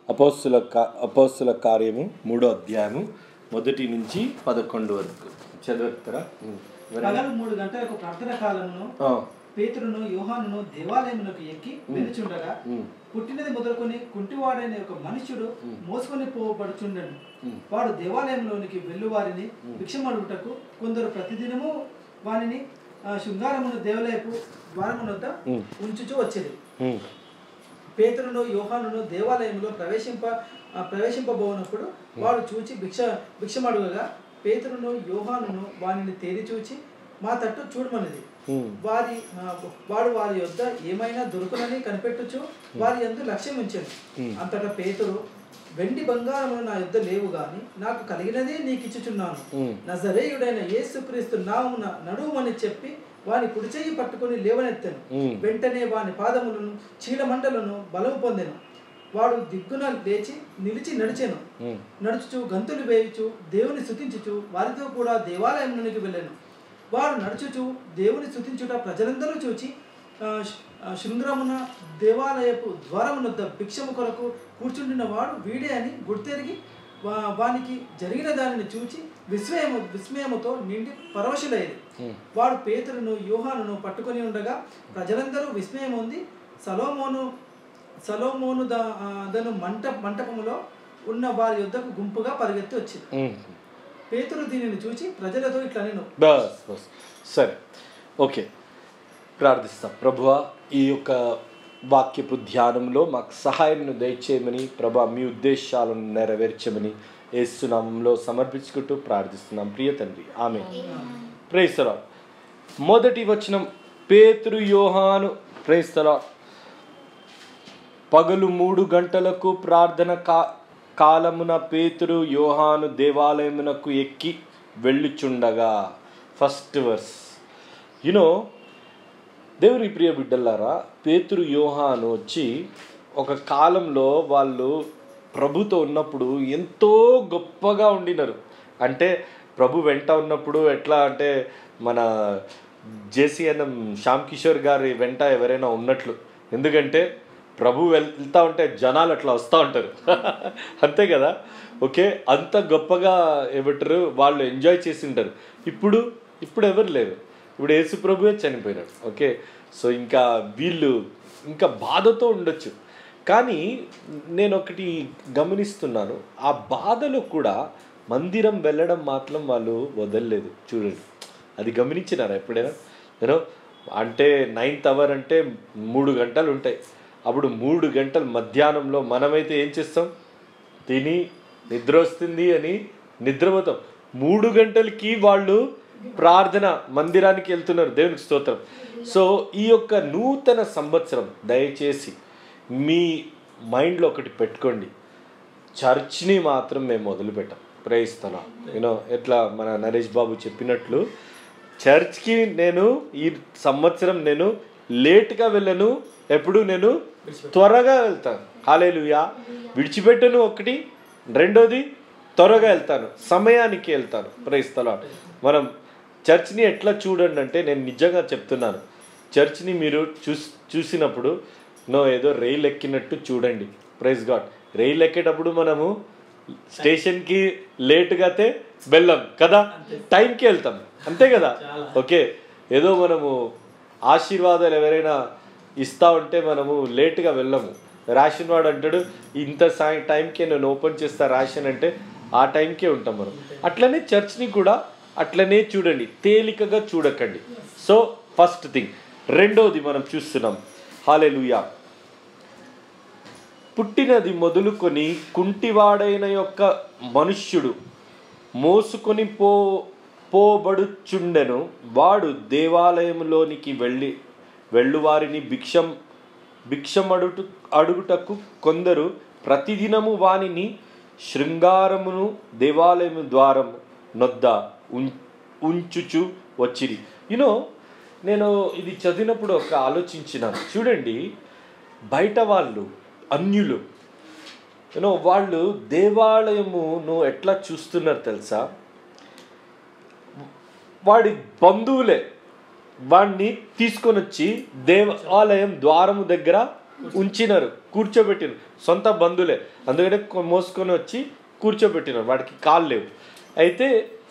అపోస్తుల కా అపోస్తుల కార్యము మూడో అధ్యాయము మొదటి నుంచి పదకొండు వరకు చదువుతారా పగలు మూడు గంటలకు ప్రార్థన కాలమును పేతురును యోహానును దేవాలయమునకు ఎక్కి వెలుచుండగా పుట్టినది మొదలుకొని కుంటివాడైన ఒక మనుష్యుడు మోసుకొని పోబడుచుండెను వాడు దేవాలయంలోనికి వెళ్లువారిని భిక్షమడుగుటకు కొందరు ప్రతిదినము వానిని ఆ, శృంగారమును దేవాలయపు ద్వారమునొద్ద ఉంచుచూ వచ్చేది పేతురును యోహానును దేవాలయంలో ప్రవేశింప ఆ, ప్రవేశింపబోనప్పుడు వాడు చూచి భిక్ష భిక్షమడుగగా పేతురును యోహానును వానిని తేరి చూచి మా తట్టు చూడమన్నది వారి ఆ, వాడు వారి యొద్ద ఏమైనా దొరుకునని కనిపెట్టుచు వారి యందు లక్ష్యం ఉంచాను అంతటా పేతురు వెండి బంగారములు నా యొద్ద లేవు గాని నాకు కలిగినదే నీకు ఇచ్చుచున్నాను నజరేయుడైన యేసుక్రీస్తు నామున నడుమని చెప్పి వాని కుడి చెయ్యి పట్టుకొని లేవనెత్తాను వెంటనే వాని పాదములను చీలమండలను బలము పొందెను వాడు దిగ్గున లేచి నిలిచి నడిచెను నడుచుచు గంతులు వేయుచు దేవుని స్తుతించుచు వారితో కూడా దేవాలయంలోనికి వెళ్ళాను వాడు నడుచుచు దేవుని స్తుతించుట ప్రజలందరూ చూచి ఆ, శ్- ఆ, శృంగరమున దేవాలయపు ద్వారమునొద్ద భిక్షము కొరకు కూర్చుండిన వాడు వీడే అని గుర్తెరిగి వా- వానికి జరిగిన దానిని చూచి విస్మయము విస్మయముతో నిండి పరవశులయ్యేది వాడు పేతురును యూహానును పట్టుకొని ఉండగా ప్రజలందరూ విస్మయం ఉంది సలోమోను సలోమోను ద ఆ, దను మంట మంటపములో ఉన్న వారి యుద్ధకు గుంపుగా పరిగెత్తి వచ్చింది పేతురు దీనిని చూచి ప్రజలతో ఇట్లా నేను బస్ బస్ సరే ఓకే ప్రార్థిస్తాం ప్రభువా ఈ యొక్క వాక్యపు ధ్యానంలో మాకు సహాయం దయచేయమని ప్రభా మీ ఉద్దేశాలను నెరవేర్చమని ఏసునామంలో సమర్పించుకుంటూ ప్రార్థిస్తున్నాం ప్రియ తండ్రి ఆమె ప్రేస్తరా మొదటి వచనం పేతురు యోహాను ప్రేస్తరా పగలు మూడు గంటలకు ప్రార్థన కా కాలమున పేతురు యోహాను దేవాలయమునకు ఎక్కి వెళ్ళుచుండగా ఫస్ట్ వర్స్ యునో దేవుని ప్రియ బిడ్డలారా పేతురు యోహాను వచ్చి ఒక కాలంలో వాళ్ళు ప్రభుతో ఉన్నప్పుడు ఎంతో గొప్పగా ఉండినారు అంటే ప్రభు వెంట ఉన్నప్పుడు ఎట్లా అంటే మన జేసీఎన్ఎం శ్యామ్ కిషోర్ గారి వెంట ఎవరైనా ఉన్నట్లు ఎందుకంటే ప్రభు వెళ్తా ఉంటే జనాలు అట్లా వస్తూ ఉంటారు అంతే కదా ఓకే అంత గొప్పగా ఏమంటారు వాళ్ళు ఎంజాయ్ చేసి ఉంటారు ఇప్పుడు ఇప్పుడు ఎవరు లేరు ఇప్పుడు యేసు ప్రభువే చనిపోయినాడు ఓకే సో ఇంకా వీళ్ళు ఇంకా బాధతో ఉండొచ్చు కానీ నేను ఒకటి గమనిస్తున్నాను ఆ బాధలో కూడా మందిరం వెళ్ళడం మాత్రం వాళ్ళు వదలలేదు చూడండి అది గమనించినారా ఎప్పుడైనా యూనో అంటే నైన్త్ అవర్ అంటే మూడు గంటలు ఉంటాయి అప్పుడు మూడు గంటలు మధ్యాహ్నంలో మనమైతే ఏం చేస్తాం తిని నిద్ర వస్తుంది అని నిద్రపోతాం మూడు గంటలకి వాళ్ళు ప్రార్థన మందిరానికి వెళ్తున్నారు దేవునికి స్తోత్రం సో ఈ యొక్క నూతన సంవత్సరం దయచేసి మీ మైండ్లో ఒకటి పెట్టుకోండి చర్చ్ని మాత్రం మేము మొదలుపెట్టాం ప్రయిస్తున్నాం యూనో ఎట్లా మన నరేష్ బాబు చెప్పినట్లు చర్చ్కి నేను ఈ సంవత్సరం నేను లేట్గా వెళ్ళను ఎప్పుడు నేను త్వరగా వెళ్తాను హాలేలుయా విడిచిపెట్టను ఒకటి రెండోది త్వరగా వెళ్తాను సమయానికి వెళ్తాను ప్రయిస్తలా మనం చర్చ్ని ఎట్లా చూడండి అంటే నేను నిజంగా చెప్తున్నాను చర్చ్ని మీరు చూస్ చూసినప్పుడు నో ఏదో రైలు ఎక్కినట్టు చూడండి ప్రైజ్ గాడ్ రైలు ఎక్కేటప్పుడు మనము స్టేషన్కి లేట్గా అయితే వెళ్ళాం కదా టైంకి వెళ్తాం అంతే కదా ఓకే ఏదో మనము ఆశీర్వాదాలు ఎవరైనా ఇస్తా ఉంటే మనము లేట్గా వెళ్ళము రేషన్ వాడు అంటాడు ఇంత సాయి టైంకే నేను ఓపెన్ చేస్తా రేషన్ అంటే ఆ టైంకే ఉంటాం మనం అట్లనే చర్చ్ని కూడా అట్లనే చూడండి తేలికగా చూడకండి సో ఫస్ట్ థింగ్ రెండోది మనం చూస్తున్నాం హాలెలుయా పుట్టినది మొదలుకొని కుంటివాడైన యొక్క మనుష్యుడు మోసుకొని పో పోబడుచుండెను వాడు దేవాలయంలోనికి వెళ్ళి వెళ్ళువారిని భిక్షం భిక్షమడుటు అడుగుటకు కొందరు ప్రతిదినము వానిని శృంగారమును దేవాలయము ద్వారము నొద్ద ఉం- ఉంచుచు వచ్చిరి యునో నేను ఇది చదివినప్పుడు ఒక ఆలోచించినాను చూడండి బయట వాళ్ళు అన్యులు యూనో వాళ్ళు దేవాలయమును ఎట్లా చూస్తున్నారు తెలుసా వాడి బంధువులే వాడిని తీసుకొని వచ్చి దేవాలయం ద్వారము దగ్గర ఉంచినారు కూర్చోబెట్టినారు సొంత బంధువులే అందుకనే కొ- మోసుకొని వచ్చి కూర్చోబెట్టినారు వాడికి కాళ్ళు లేవు అయితే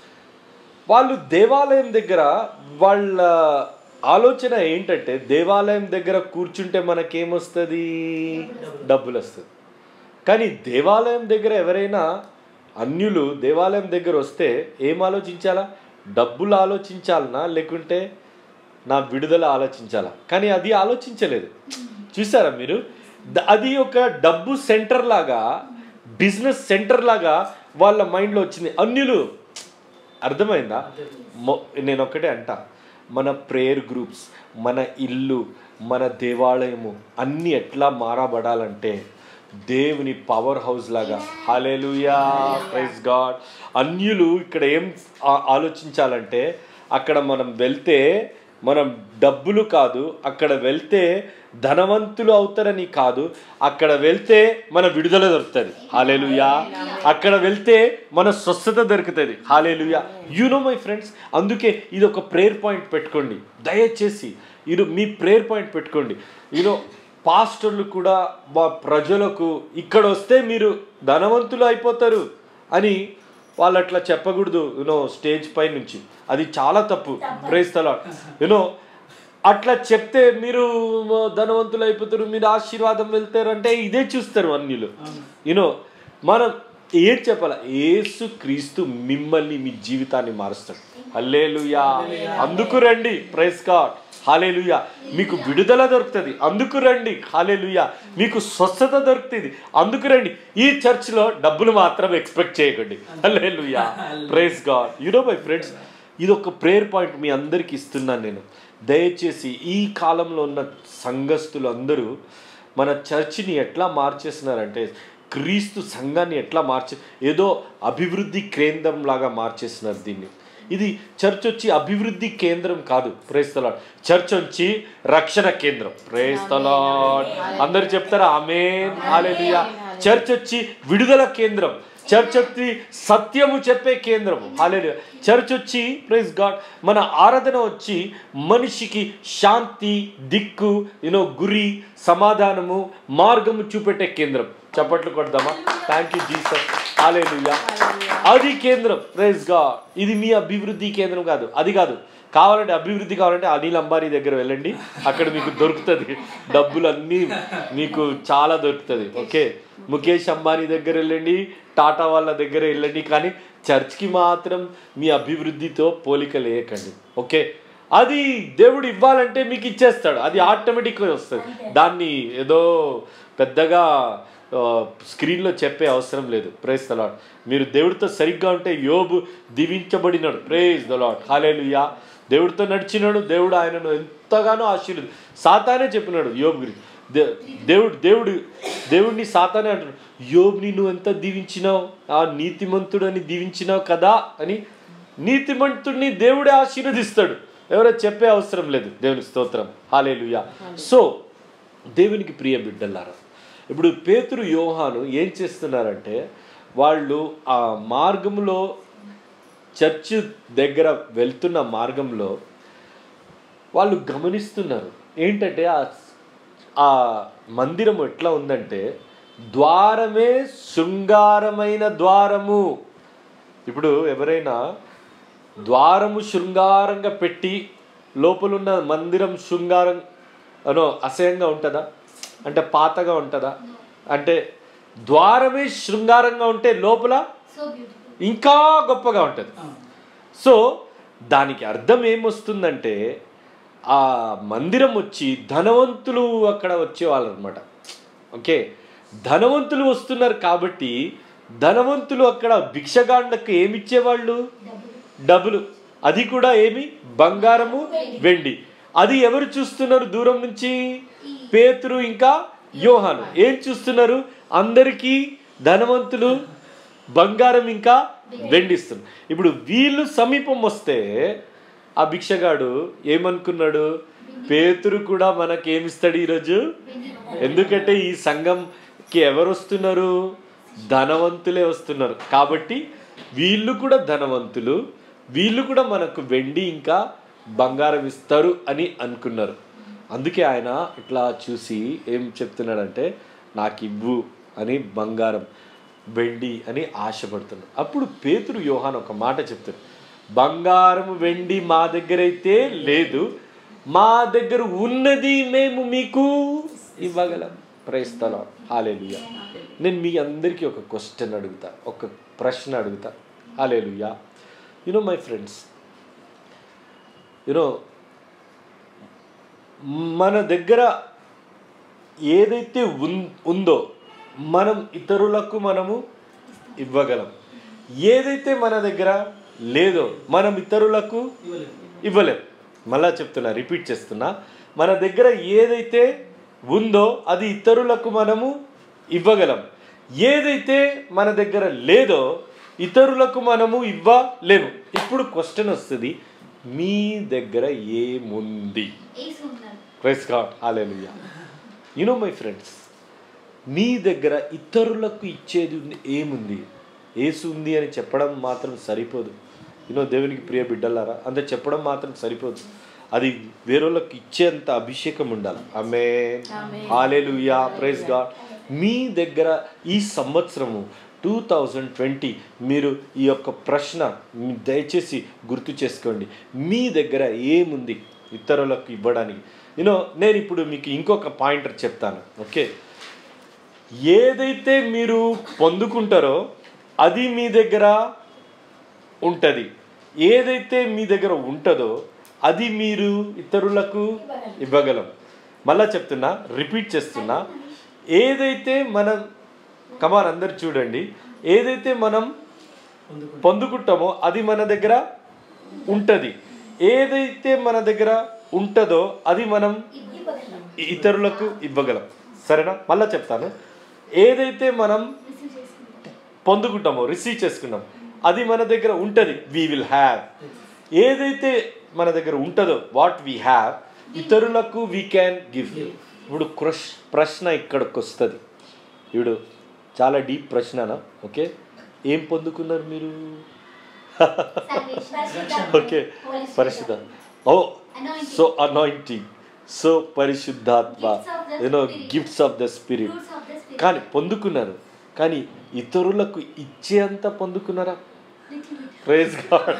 వాళ్ళు దేవాలయం దగ్గర వాళ్ళ ఆలోచన ఏంటంటే దేవాలయం దగ్గర కూర్చుంటే మనకేమొస్తుంది డబ్బులు వస్తుంది కానీ దేవాలయం దగ్గర ఎవరైనా అన్యులు దేవాలయం దగ్గర వస్తే ఏం ఆలోచించాలా డబ్బులు ఆలోచించాలనా లేకుంటే నా విడుదల ఆలోచించాలా కానీ అది ఆలోచించలేదు చూసారా మీరు ద- అది ఒక డబ్బు సెంటర్ లాగా బిజినెస్ సెంటర్ లాగా వాళ్ళ మైండ్లో వచ్చింది అన్యులు అర్థమైందా మొ- నేను ఒక్కటే అంట మన ప్రేయర్ గ్రూప్స్ మన ఇల్లు మన దేవాలయము అన్నీ ఎట్లా మారబడాలంటే దేవుని పవర్ హౌస్ లాగా హాలేలుయా ప్రైజ్ గాడ్ అన్యులు ఇక్కడ ఏం ఆ- ఆలోచించాలంటే అక్కడ మనం వెళ్తే మనం డబ్బులు కాదు అక్కడ వెళ్తే ధనవంతులు అవుతారని కాదు అక్కడ వెళ్తే మన విడుదల దొరుకుతుంది హాలేలుయా అక్కడ వెళ్తే మన స్వస్థత దొరుకుతుంది hallelujah you know my friends అందుకే ఇది ఒక ప్రేయర్ పాయింట్ పెట్టుకోండి దయచేసి ఇది మీ ప్రేయర్ పాయింట్ పెట్టుకోండి యూనో పాస్టర్లు కూడా మా ప్రజలకు ఇక్కడ వస్తే మీరు ధనవంతులు అయిపోతారు అని వాళ్ళు అట్లా చెప్పకూడదు యూనో స్టేజ్ పై నుంచి అది చాలా తప్పు ప్రేస్తలా యూనో అట్లా చెప్తే మీరు ధనవంతులు అయిపోతారు మీరు ఆశీర్వాదం వెళ్తారు అంటే ఇదే చూస్తారు అన్యులు యూనో మనం ఏం చెప్పాల ఏసు క్రీస్తు మిమ్మల్ని మీ జీవితాన్ని మారుస్తాడు హల్లేలుయా అందుకు రండి ప్రైస్ గాడ్ హాలేలుయా మీకు విడుదల దొరుకుతుంది అందుకు రండి హాలేలుయా మీకు స్వస్థత దొరుకుతుంది అందుకు రండి ఈ చర్చ్లో డబ్బులు మాత్రం ఎక్స్పెక్ట్ చేయకండి hallelujah praise God you know my friends ఇది ఒక ప్రేయర్ పాయింట్ మీ అందరికి ఇస్తున్నాను నేను దయచేసి ఈ కాలంలో ఉన్న సంఘస్థులు అందరూ మన చర్చిని ఎట్లా మార్చేస్తున్నారంటే క్రీస్తు సంఘాన్ని ఎట్లా మార్చే ఏదో అభివృద్ధి కేంద్రం లాగా మార్చేస్తున్నారు దీన్ని ఇది చర్చ్ వచ్చి అభివృద్ధి కేంద్రం కాదు ప్రేస్తలాడ్ చర్చ్ వచ్చి రక్షణ కేంద్రం ప్రేస్తలాడ్ అందరు చెప్తారా ఆమెన్ హాలేలుయా చర్చ్ వచ్చి విడుదల కేంద్రం చర్చ్ వచ్చి సత్యము చెప్పే కేంద్రం హాలేలుయా చర్చ్ వచ్చి ప్రైజ్ గాడ్ మన ఆరాధన వచ్చి మనిషికి శాంతి దిక్కు యూనో గురి సమాధానము మార్గము చూపెట్టే కేంద్రం చప్పట్లు కొడదామా థ్యాంక్ యూ జీసస్ హాలేలుయా అది కేంద్రం ప్రైజ్ గాడ్ ఇది మీ అభివృద్ధి కేంద్రం కాదు అది కాదు కావాలంటే అభివృద్ధి కావాలంటే అనిల్ అంబానీ దగ్గర వెళ్ళండి అక్కడ మీకు దొరుకుతుంది డబ్బులన్నీ మీకు చాలా దొరుకుతుంది ఓకే ముఖేష్ అంబానీ దగ్గర వెళ్ళండి టాటా వాళ్ళ దగ్గర వెళ్ళండి కానీ చర్చ్కి మాత్రం మీ అభివృద్ధితో పోలిక లేయకండి ఓకే అది దేవుడు ఇవ్వాలంటే మీకు ఇచ్చేస్తాడు అది ఆటోమేటిక్గా వస్తుంది దాన్ని ఏదో పెద్దగా ఆ, స్క్రీన్లో చెప్పే అవసరం లేదు ప్రేజ్ ద లాడ్ మీరు దేవుడితో సరిగ్గా ఉంటే యోబు దీవించబడినాడు ప్రేజ్ ద లాడ్ హాలేలుయా దేవుడితో నడిచినాడు దేవుడు ఆయనను ఎంతగానో ఆశీర్వది సాతానే చెప్పినాడు యోబు గురించి దే- దేవుడు దేవుడు దేవుడిని సాతానే అంటున్నాడు యోబుని నువ్వు ఎంత దీవించినావు ఆ నీతిమంతుడని దీవించినావు కదా అని నీతిమంతుడిని దేవుడే ఆశీర్వదిస్తాడు ఎవరో చెప్పే అవసరం లేదు దేవుని స్తోత్రం హాలేలుయా సో దేవునికి ప్రియ బిడ్డలారా ఇప్పుడు పేతురు యోహాను ఏం చేస్తున్నారంటే వాళ్ళు ఆ మార్గంలో చర్చ్ దగ్గర వెళ్తున్న మార్గంలో వాళ్ళు గమనిస్తున్నారు ఏంటంటే ఆ ఆ మందిరం ఎట్లా ఉందంటే ద్వారమే శృంగారమైన ద్వారము ఇప్పుడు ఎవరైనా ద్వారము శృంగారంగా పెట్టి లోపలున్న మందిరం శృంగారం అనో అసహ్యంగా ఉంటుందా అంటే పాతగా ఉంటుందా అంటే ద్వారమే శృంగారంగా ఉంటే లోపల సో బ్యూటిఫుల్ ఇంకా గొప్పగా ఉంటుంది సో దానికి అర్థం ఏమొస్తుందంటే ఆ మందిరం వచ్చి ధనవంతులు అక్కడ వచ్చేవాళ్ళు అనమాట ఓకే ధనవంతులు వస్తున్నారు కాబట్టి ధనవంతులు అక్కడ భిక్షగాండ్లకు ఏమి ఇచ్చేవాళ్ళు డబ్బులు అది కూడా ఏమి బంగారము వెండి అది ఎవరు చూస్తున్నారు దూరం నుంచి పేతురు ఇంకా యోహాను ఏం చూస్తున్నారు అందరికీ ధనవంతులు బంగారం ఇంకా వెండిస్తున్నారు ఇప్పుడు వీళ్ళు సమీపం వస్తే ఆ భిక్షగాడు ఏమనుకున్నాడు పేతురు కూడా మనకేమిస్తాడు ఈరోజు ఎందుకంటే ఈ సంఘంకి ఎవరు వస్తున్నారు ధనవంతులే వస్తున్నారు కాబట్టి వీళ్ళు కూడా ధనవంతులు వీళ్ళు కూడా మనకు వెండి ఇంకా బంగారం ఇస్తారు అని అనుకున్నారు అందుకే ఆయన ఇట్లా చూసి ఏం చెప్తున్నాడంటే నాకు ఇవ్వు అని బంగారం వెండి అని ఆశపడుతున్నాడు అప్పుడు పేతురు యోహాన్ ఒక మాట చెప్తాడు బంగారం వెండి మా దగ్గర అయితే లేదు మా దగ్గర ఉన్నది మేము మీకు ఇవ్వగలం ప్రయత్నం హాలేలుయా నేను మీ అందరికీ ఒక క్వశ్చన్ అడుగుతా ఒక ప్రశ్న అడుగుతా hallelujah you know my friends you know మన దగ్గర ఏదైతే ఉన్ ఉందో మనం ఇతరులకు మనము ఇవ్వగలం ఏదైతే మన దగ్గర లేదో మనం ఇతరులకు ఇవ్వలేదు ఇవ్వలేం మళ్ళా చెప్తున్నా రిపీట్ చేస్తున్నా మన దగ్గర ఏదైతే ఉందో అది ఇతరులకు మనము ఇవ్వగలం ఏదైతే మన దగ్గర లేదో ఇతరులకు మనము ఇవ్వలేము ఇప్పుడు క్వశ్చన్ వస్తుంది మీ దగ్గర ఏముంది యేసు ఉన్నాడు praise God hallelujah you know my friends మీ దగ్గర ఇతరులకు ఇచ్చేది ఉంది ఏముంది ఏసు ఉంది అని చెప్పడం మాత్రం సరిపోదు యూనో దేవునికి ప్రియ బిడ్డలారా అంత చెప్పడం మాత్రం సరిపోదు అది వేరొళ్ళకి ఇచ్చేంత అభిషేకం ఉండాలి ఆమె హాలెలుయా ప్రైజ్ గాడ్ మీ దగ్గర ఈ సంవత్సరము టూ థౌజండ్ ట్వంటీ మీరు ఈ యొక్క ప్రశ్న మీ దయచేసి గుర్తు చేసుకోండి మీ దగ్గర ఏముంది ఇతరులకు ఇవ్వడానికి యూనో నేను ఇప్పుడు మీకు ఇంకొక పాయింటర్ చెప్తాను ఓకే ఏదైతే మీరు పొందుకుంటారో అది మీ దగ్గర ఉంటుంది ఏదైతే మీ దగ్గర ఉంటుందో అది మీరు ఇతరులకు ఇవ్వగలం మళ్ళా చెప్తున్నా రిపీట్ చేస్తున్నా ఏదైతే మనం కమాన్ అందరు చూడండి ఏదైతే మనం పొందుకుంటాం పొందుకుంటామో అది మన దగ్గర ఉంటుంది ఏదైతే మన దగ్గర ఉంటుందో అది మనం ఇవ్వగలం ఇతరులకు ఇవ్వగలం సరేనా మళ్ళా చెప్తాను ఏదైతే మనం రిసీవ్ చేసుకుంటాం పొందుకుంటామో రిసీవ్ చేసుకున్నాం అది మన దగ్గర ఉంటుంది వీ విల్ హ్యావ్ ఏదైతే మన దగ్గర ఉంటుందో వాట్ వీ హ్యావ్ ఇతరులకు వీ క్యాన్ గివ్ ఇప్పుడు క్రష్ ప్రశ్న ఇక్కడికి వస్తుంది ఇప్పుడు చాలా డీప్ ప్రశ్ననా ఓకే ఏం పొందుకున్నారు మీరు ఓకే పరిశుద్ధ ఓ సో అనాయింటింగ్ సో పరిశుద్ధాత్మ you know gifts of the Spirit కానీ పొందుకున్నారు కానీ ఇతరులకు ఇచ్చేంత పొందుకున్నారా praise God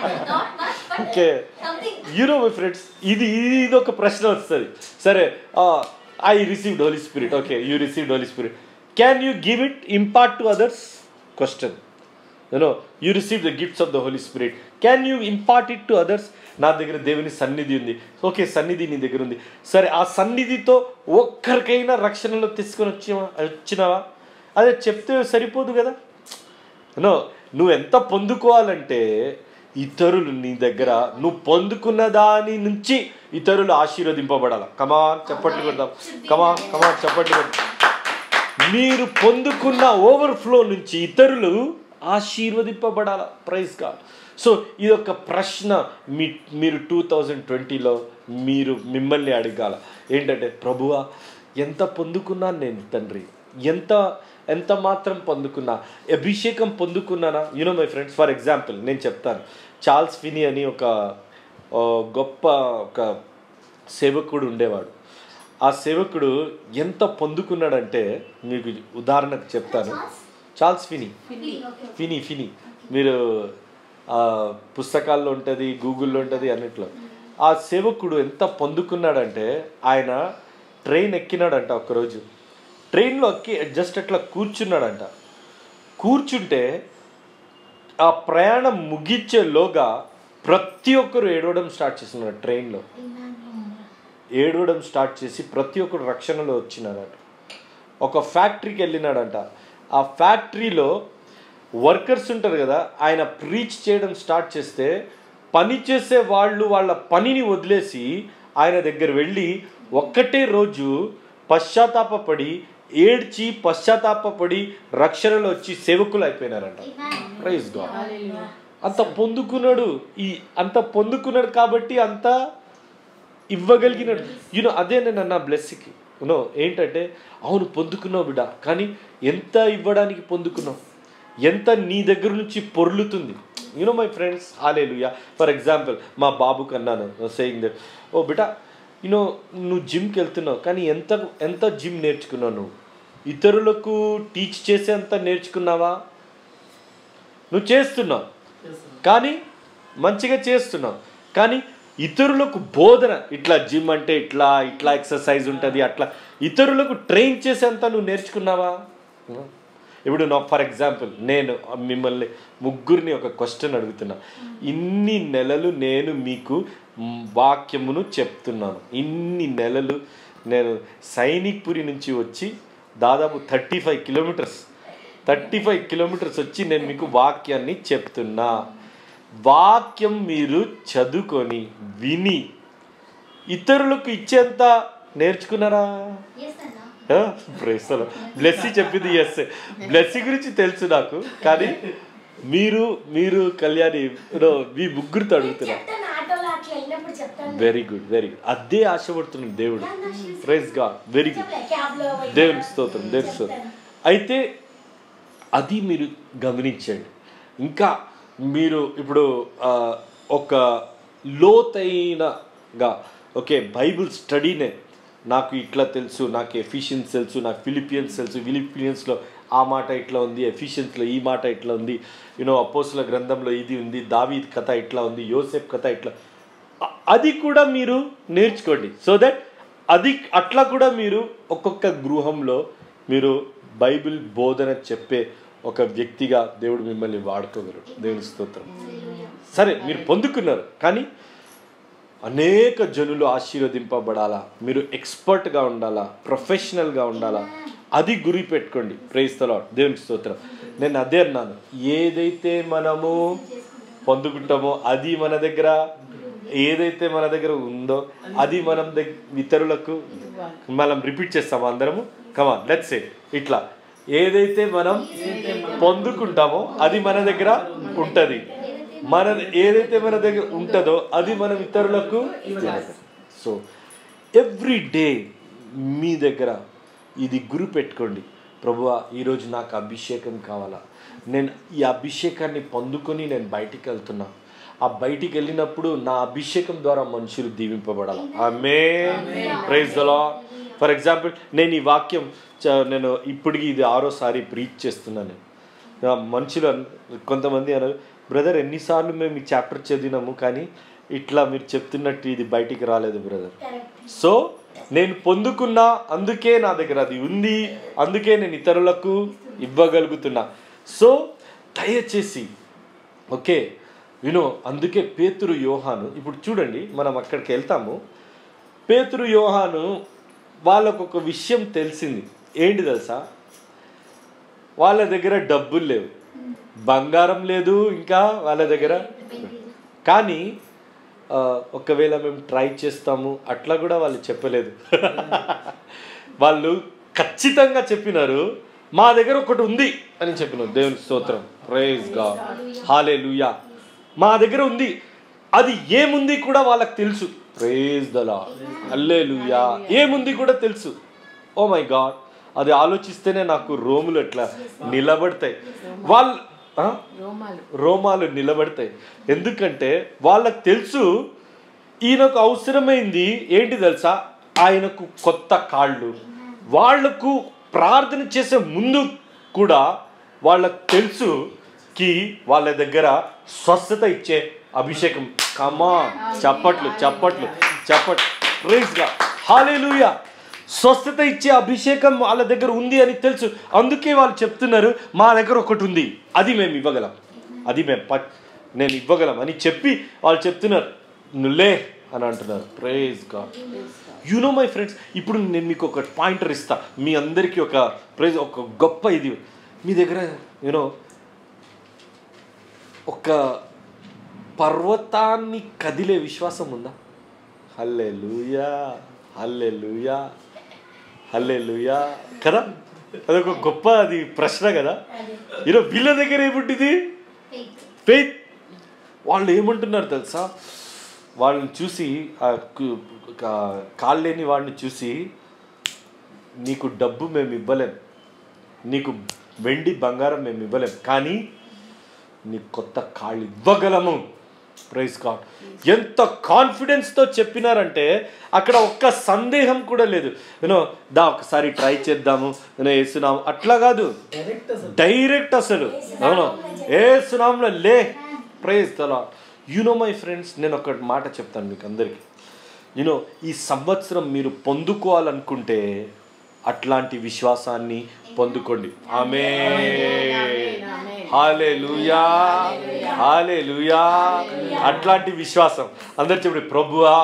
okay you know my friends ఇది ఇది ఒక ప్రశ్న వస్తుంది సరే I received Holy Spirit okay you received Holy Spirit can you give it impart to others question you know you receive the gifts of the Holy Spirit can you impart it to others నా దగ్గర దేవుని సన్నిధి ఉంది okay సన్నిధి నీ దగ్గర ఉంది సరే ఆ సన్నిధితో ఒక్కరికైనా రక్షణలో తీసుకొని వచ్చావా వచ్చినావా అదే చెప్తే సరిపోదు కదా నో నువ్వు ఎంత పొందుకోవాలంటే ఇతరులు నీ దగ్గర నువ్వు పొందుకున్న దాని నుంచి ఇతరులు ఆశీర్వదింపబడాలి కమాన్ చప్పట్లు కొడదాం కమాన్ కమాన్ చప్పట్లు కొడదాం మీరు పొందుకున్న ఓవర్ఫ్లో నుంచి ఇతరులు ఆశీర్వదింపబడాల ప్రైజ్ కాదు సో ఇది ఒక ప్రశ్న మీ మీరు టూ థౌజండ్ ట్వంటీలో మీరు మిమ్మల్ని అడగాల ఏంటంటే ప్రభువా ఎంత పొందుకున్నాను నేను తండ్రి ఎంత ఎంత మాత్రం పొందుకున్నా అభిషేకం పొందుకున్నానా you know my friends for example నేను చెప్తాను చార్ల్స్ ఫినీ అని ఒక ఆ, గొప్ప ఒక సేవకుడు ఉండేవాడు ఆ సేవకుడు ఎంత పొందుకున్నాడంటే మీకు ఉదాహరణకు చెప్తాను చార్ల్స్ ఫినీ ఫినీ ఫినీ మీరు ఆ, పుస్తకాల్లో ఉంటుంది గూగుల్లో ఉంటుంది అన్నిట్లో ఆ సేవకుడు ఎంత పొందుకున్నాడంటే ఆయన ట్రైన్ ఎక్కినాడంట ఒకరోజు ట్రైన్లో ఎక్కి జస్ట్ అట్లా కూర్చున్నాడంట కూర్చుంటే ఆ ప్రయాణం ముగించేలోగా ప్రతి ఒక్కరు ఏడవడం స్టార్ట్ చేస్తున్నారు ట్రైన్లో ఏడవడం స్టార్ట్ చేసి ప్రతి ఒక్కరు రక్షణలో వచ్చినారట ఒక ఫ్యాక్టరీకి వెళ్ళినాడంట ఆ ఫ్యాక్టరీలో వర్కర్స్ ఉంటారు కదా ఆయన ప్రీచ్ చేయడం స్టార్ట్ చేస్తే పని చేసే వాళ్ళు వాళ్ళ పనిని వదిలేసి ఆయన దగ్గర వెళ్ళి ఒక్కటే రోజు పశ్చాత్తాపపడి ఏడ్చి పశ్చాత్తాపపడి రక్షణలో వచ్చి సేవకులు అయిపోయినారంట ప్రైజ్ గాడ్ అంత పొందుకున్నాడు ఈ అంత పొందుకున్నాడు కాబట్టి అంత ఇవ్వగలిగినాడు యూనో అదే నేను అన్న బ్లెస్సింగ్ యూనో ఏంటంటే అవును పొందుకున్నావు బిడ్డ కానీ ఎంత ఇవ్వడానికి పొందుకున్నావు ఎంత నీ దగ్గర నుంచి పొర్లుతుంది you know my friends hallelujah for example మా బాబుకి అన్నాను సేయింగ్ దట్ ఓ బిడ్డ యూనో నువ్వు జిమ్కి వెళ్తున్నావు కానీ ఎంత ఎంత జిమ్ నేర్చుకున్నావు నువ్వు ఇతరులకు టీచ్ చేసేంత నేర్చుకున్నావా నువ్వు చేస్తున్నావు కానీ మంచిగా చేస్తున్నావు కానీ ఇతరులకు బోధన ఇట్లా జిమ్ అంటే ఇట్లా ఇట్లా ఎక్సర్సైజ్ ఉంటుంది అట్లా ఇతరులకు ట్రైన్ చేసేంత నువ్వు నేర్చుకున్నావా ఇప్పుడు నా ఫర్ ఎగ్జాంపుల్ నేను మిమ్మల్ని ముగ్గురిని ఒక క్వశ్చన్ అడుగుతున్నా ఇన్ని నెలలు నేను మీకు మ్, వాక్యమును చెప్తున్నాను ఇన్ని నెలలు నేను సైనిక్పురి నుంచి వచ్చి దాదాపు thirty five kilometres thirty five kilometres వచ్చి నేను మీకు వాక్యాన్ని చెప్తున్నా వాక్యం మీరు చదువుకొని విని ఇతరులకు ఇచ్చేంత నేర్చుకున్నారా ఎస్ అన్న ప్రేస్తలో బ్లెస్సీ చెప్పింది ఎస్ బ్లెస్సీ గురించి తెలుసు నాకు కానీ మీరు మీరు కళ్యాణి no, మీ ముగ్గురితో అడుగుతున్నా చెప్తాను ఆటోలో అట్లా వెళ్ళినప్పుడు చెప్తాను వెరీ గుడ్ వెరీ గుడ్ అదే ఆశపడుతున్నాడు దేవుడు ప్రైజ్ గాడ్ వెరీ గుడ్ క్యాబ్లో దేవుని స్తోత్రం దేవుని స్తోత్రం అయితే అది మీరు గమనించండి ఇంకా మీరు ఇప్పుడు ఆ, ఒక లోతైనగా ఓకే బైబిల్ స్టడీనే నాకు ఇట్లా తెలుసు నాకు ఎఫిషియన్స్ తెలుసు నాకు ఫిలిపియన్స్ తెలుసు ఫిలిపియన్స్లో ఆ మాట ఇట్లా ఉంది ఎఫిషియన్స్లో ఈ మాట ఇట్లా ఉంది యూనో అపోసుల గ్రంథంలో ఇది ఉంది దావీద్ కథ ఇట్లా ఉంది యోసెఫ్ కథ ఇట్లా అ- అది కూడా మీరు నేర్చుకోండి సో దట్ అది అట్లా కూడా మీరు ఒక్కొక్క గృహంలో మీరు బైబిల్ బోధన చెప్పే ఒక వ్యక్తిగా దేవుడు మిమ్మల్ని వాడుకోగలరు దేవుని స్తోత్రం సరే మీరు పొందుకున్నారు కానీ అనేక జనులు ఆశీర్వదింపబడాలా మీరు ఎక్స్పర్ట్గా ఉండాలా ప్రొఫెషనల్గా ఉండాలా అది గురి పెట్టుకోండి ప్రేస్తలో దేవునికి స్తోత్రం నేను అదే అన్నాను ఏదైతే మనము పొందుకుంటామో అది మన దగ్గర ఏదైతే మన దగ్గర ఉందో అది మనం దగ్ ఇతరులకు మనం రిపీట్ చేస్తాము అందరము కమాన్ లెట్స్ సే ఇట్లా ఏదైతే మనం పొందుకుంటామో అది మన దగ్గర ఉంటది మన ఏదైతే మన దగ్గర ఉంటుందో అది మనం ఇతరులకు సో ఎవ్రీ డే మీ దగ్గర ఇది గురి పెట్టుకోండి ప్రభువా ఈరోజు నాకు అభిషేకం కావాలా నేను ఈ అభిషేకాన్ని పొందుకొని నేను బయటికి వెళ్తున్నా ఆ బయటికి వెళ్ళినప్పుడు నా అభిషేకం ద్వారా మనుషులు దీవింపబడాలి ఆమె ప్రైజ్ దలా ఫర్ ఎగ్జాంపుల్ నేను ఈ వాక్యం చ- నేను ఇప్పటికి ఇది ఆరోసారి ప్రీచ్ చేస్తున్నాను ఆ మనుషులు అన్- కొంతమంది అన్నారు బ్రదర్ ఎన్నిసార్లు మేము ఈ చాప్టర్ చదివినాము కానీ ఇట్లా మీరు చెప్తున్నట్టు ఇది బయటికి రాలేదు బ్రదర్ కరెక్ట్ సో నేను పొందుకున్నా అందుకే నా దగ్గర అది ఉంది అందుకే నేను ఇతరులకు ఇవ్వగలుగుతున్నా సో దయచేసి ఓకే వినో అందుకే పేతురు యోహాను ఇప్పుడు చూడండి మనం అక్కడికి వెళ్తాము పేతురు యోహాను వాళ్ళకు ఒక విషయం తెలిసింది ఏంటి తెలుసా వాళ్ళ దగ్గర డబ్బులు లేవు బంగారం లేదు ఇంకా వాళ్ళ దగ్గర కానీ ఆ, ఒకవేళ మేము ట్రై చేస్తాము అట్లా కూడా వాళ్ళు చెప్పలేదు వాళ్ళు ఖచ్చితంగా చెప్పినారు మా దగ్గర ఒకటి ఉంది అని చెప్పినారు దేవుని స్తోత్రం ప్రైజ్ గా హాలే మా దగ్గర ఉంది అది ఏముంది కూడా వాళ్ళకి తెలుసు ప్రేజ్ దలా అల్లే ఏముంది కూడా తెలుసు ఓ మై గాడ్ అది ఆలోచిస్తేనే నాకు రోములు అట్లా నిలబడతాయి వాళ్ళు ఆ? రోమాలు రోమాలు నిలబడతాయి ఎందుకంటే వాళ్ళకి తెలుసు ఈయనకు అవసరమైంది ఏంటి తెలుసా ఆయనకు కొత్త కాళ్ళు వాళ్లకు ప్రార్థన చేసే ముందు కూడా వాళ్ళకు తెలుసు కి వాళ్ళ దగ్గర స్వస్థత ఇచ్చే అభిషేకం కమా చప్పట్లు చప్పట్లు చప్పట్లు రైజ్గా హాలేలుయా స్వస్థత ఇచ్చే అభిషేకం వాళ్ళ దగ్గర ఉంది అని తెలుసు అందుకే వాళ్ళు చెప్తున్నారు మా దగ్గర ఒకటి ఉంది అది మేము ఇవ్వగలం అది మేము ప- నేను ఇవ్వగలం అని చెప్పి వాళ్ళు చెప్తున్నారు నువ్వులే అని అంటున్నారు ప్రేజ్ గా యు నో మై ఫ్రెండ్స్ ఇప్పుడు నేను మీకు ఒక పాయింటర్ ఇస్తా మీ అందరికీ ఒక ప్రైజ్ ఒక గొప్ప ఇది మీ దగ్గర యూనో ఒక పర్వతాన్ని కదిలే విశ్వాసం ఉందా హల్లే లూయా హల్లే లూయా హల్లే లూయా కదా అదొక గొప్ప అది ప్రశ్న కదా ఈరోజు వీళ్ళ దగ్గర ఏముంటుంది ఫెయిత్ ఫెయిత్ వాళ్ళు ఏమంటున్నారు తెలుసా వాళ్ళని చూసి ఆ కు- కా- కాళ్ళేని వాడిని చూసి నీకు డబ్బు మేము ఇవ్వలేం నీకు వెండి బంగారం మేము ఇవ్వలేం కానీ నీ కొత్త కాళ్ళు ఇవ్వగలము ప్రైజ్ గాడ్ ఎంత కాన్ఫిడెన్స్తో చెప్పినారంటే అక్కడ ఒక్క సందేహం కూడా లేదు యూనో దా ఒకసారి ట్రై చేద్దాము నేను వేస్తున్నాము అట్లా కాదు డైరెక్ట్ అసలు డైరెక్ట్ అసలు అవును ఏ సునాంలో లే ప్రైజ్ తలా యునో మై ఫ్రెండ్స్ నేను ఒక మాట చెప్తాను మీకు అందరికీ యూనో ఈ సంవత్సరం మీరు పొందుకోవాలనుకుంటే అట్లాంటి విశ్వాసాన్ని పొందుకోండి ఆమె హాలే లూయా హాలే లూయా అట్లాంటి విశ్వాసం అందరు చెప్పండి ప్రభువా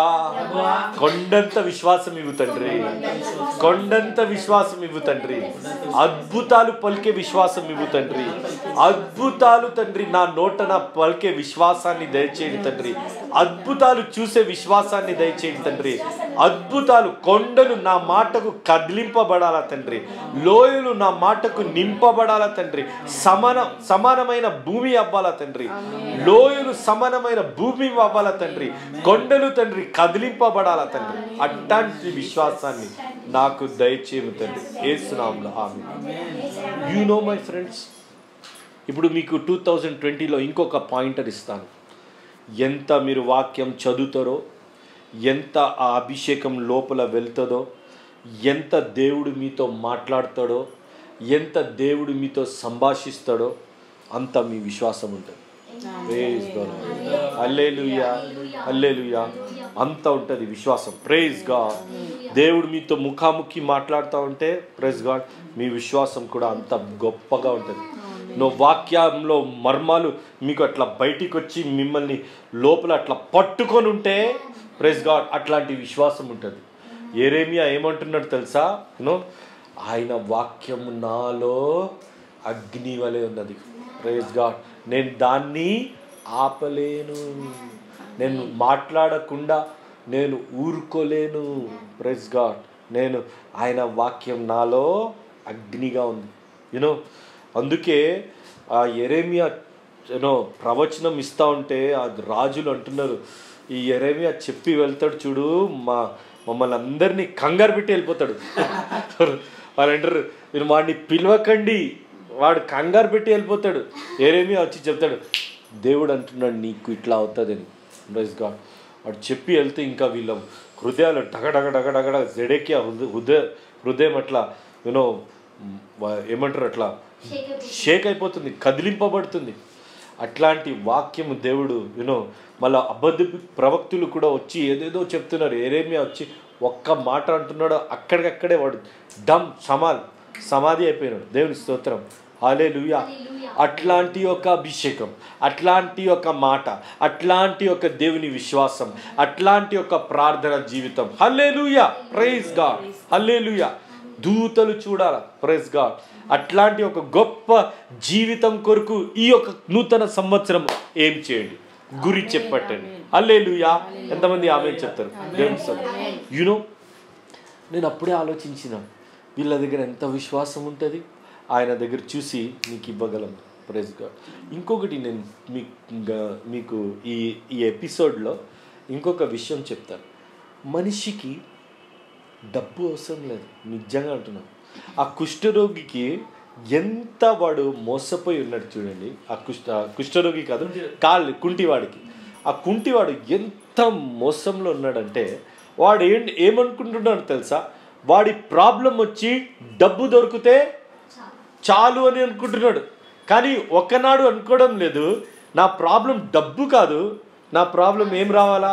కొండంత విశ్వాసం ఇవ్వు తండ్రి కొండంత విశ్వాసం ఇవ్వు తండ్రి అద్భుతాలు పలికే విశ్వాసం ఇవ్వు తండ్రి అద్భుతాలు తండ్రి నా నోటన పలికే విశ్వాసాన్ని దయచేయండి తండ్రి అద్భుతాలు చూసే విశ్వాసాన్ని దయచేయండి తండ్రి అద్భుతాలు కొండలు నా మాటకు కదిలింపబడాలా తండ్రి లోయలు నా మాటకు నింపబడాలా తండ్రి సమాన సమానమైన భూమి అవ్వాలా తండ్రి లోయలు సమానమైన భూమి అవ్వాలా తండ్రి కొండలు తండ్రి కదిలింపబడాలా తండ్రి అట్లాంటి విశ్వాసాన్ని నాకు దయచేయము తండ్రి ఏసునాంలో ఆమె యు నో మై ఫ్రెండ్స్ ఇప్పుడు మీకు టూ థౌజండ్ ట్వంటీలో ఇంకొక పాయింటర్ ఇస్తాను ఎంత మీరు వాక్యం చదువుతారో ఎంత ఆ అభిషేకం లోపల వెళ్తుందో ఎంత దేవుడు మీతో మాట్లాడతాడో ఎంత దేవుడు మీతో సంభాషిస్తాడో అంత మీ విశ్వాసం ఉంటుంది ప్రేజ్ గాడ్ అల్లేలుయా అల్లేలుయా అంత ఉంటుంది విశ్వాసం ప్రేజ్ గాడ్ దేవుడు మీతో ముఖాముఖి మాట్లాడుతూ ఉంటే ప్రేజ్ గాడ్ మీ విశ్వాసం కూడా అంత గొప్పగా ఉంటుంది నువ్వు వాక్యంలో మర్మాలు మీకు అట్లా బయటికి వచ్చి మిమ్మల్ని లోపల అట్లా పట్టుకొని ఉంటే ప్రెస్ గాడ్ అట్లాంటి విశ్వాసం ఉంటుంది ఏరేమియా ఏమంటున్నాడు తెలుసా యూనో ఆయన వాక్యము నాలో అగ్ని వలె ఉన్నది ప్రేజ్ గాడ్ నేను దాన్ని ఆపలేను నేను మాట్లాడకుండా నేను ఊరుకోలేను ప్రెస్ గాడ్ నేను ఆయన వాక్యం నాలో అగ్నిగా ఉంది యూనో అందుకే ఆ ఎరేమియా యూనో ప్రవచనం ఇస్తా ఉంటే ఆ రాజులు అంటున్నారు ఈ ఎరేమియా చెప్పి వెళ్తాడు చూడు మా మమ్మల్ని అందరినీ కంగారు పెట్టి వెళ్ళిపోతాడు వాళ్ళు అంటారు మీరు వాడిని పిలవకండి వాడు కంగారు పెట్టి వెళ్ళిపోతాడు ఏరేమియా వచ్చి చెప్తాడు దేవుడు అంటున్నాడు నీకు ఇట్లా అవుతుందని ప్రైజ్ గాడ్ వాడు చెప్పి వెళ్తే ఇంకా వీళ్ళ హృదయాలు డగడగ డగడగడ జడేకి హృదయ హృదయం అట్లా యూనో ఏమంటారు అట్లా షేక్ అయిపోతుంది కదిలింపబడుతుంది అట్లాంటి వాక్యము దేవుడు యూనో మళ్ళీ అబద్ధ ప్రవక్తులు కూడా వచ్చి ఏదేదో చెప్తున్నారు ఏరేమియా వచ్చి ఒక్క మాట అంటున్నాడో అక్కడికక్కడే వాడు డమ్ సమాల్ సమాధి అయిపోయినాడు దేవుని స్తోత్రం హాలే అట్లాంటి ఒక అభిషేకం అట్లాంటి ఒక మాట అట్లాంటి ఒక దేవుని విశ్వాసం అట్లాంటి ఒక ప్రార్థన జీవితం హల్లే లూయా ప్రైజ్ గాడ్ హల్లే దూతలు చూడాల ప్రైజ్ గాడ్ అట్లాంటి ఒక గొప్ప జీవితం కొరకు ఈ యొక్క నూతన సంవత్సరం ఏం చేయండి గురి చెప్పట్టండి అల్లే లూయా ఎంతమంది ఆమె చెప్తారు దేవుని యునో నేను అప్పుడే ఆలోచించిన వీళ్ళ దగ్గర ఎంత విశ్వాసం ఉంటుంది ఆయన దగ్గర చూసి నీకు ఇవ్వగలం ప్రైజ్ గాడ్ ఇంకొకటి నేను మీ ఇంకా- మీకు ఈ ఈ ఎపిసోడ్లో ఇంకొక విషయం చెప్తాను మనిషికి డబ్బు అవసరం లేదు నిజంగా అంటున్నాను ఆ కుష్ఠరోగికి ఎంత వాడు మోసపోయి ఉన్నాడు చూడండి ఆ కుష్ఠ ఆ కుష్ఠరోగి కాదు కాళ్ళు కుంటివాడికి ఆ కుంటివాడు ఎంత మోసంలో ఉన్నాడంటే వాడు ఏం ఏమనుకుంటున్నాడు తెలుసా వాడి ప్రాబ్లం వచ్చి డబ్బు దొరికితే చాలు అని అనుకుంటున్నాడు కానీ ఒక్కనాడు అనుకోవడం లేదు నా ప్రాబ్లం డబ్బు కాదు నా ప్రాబ్లం ఏం రావాలా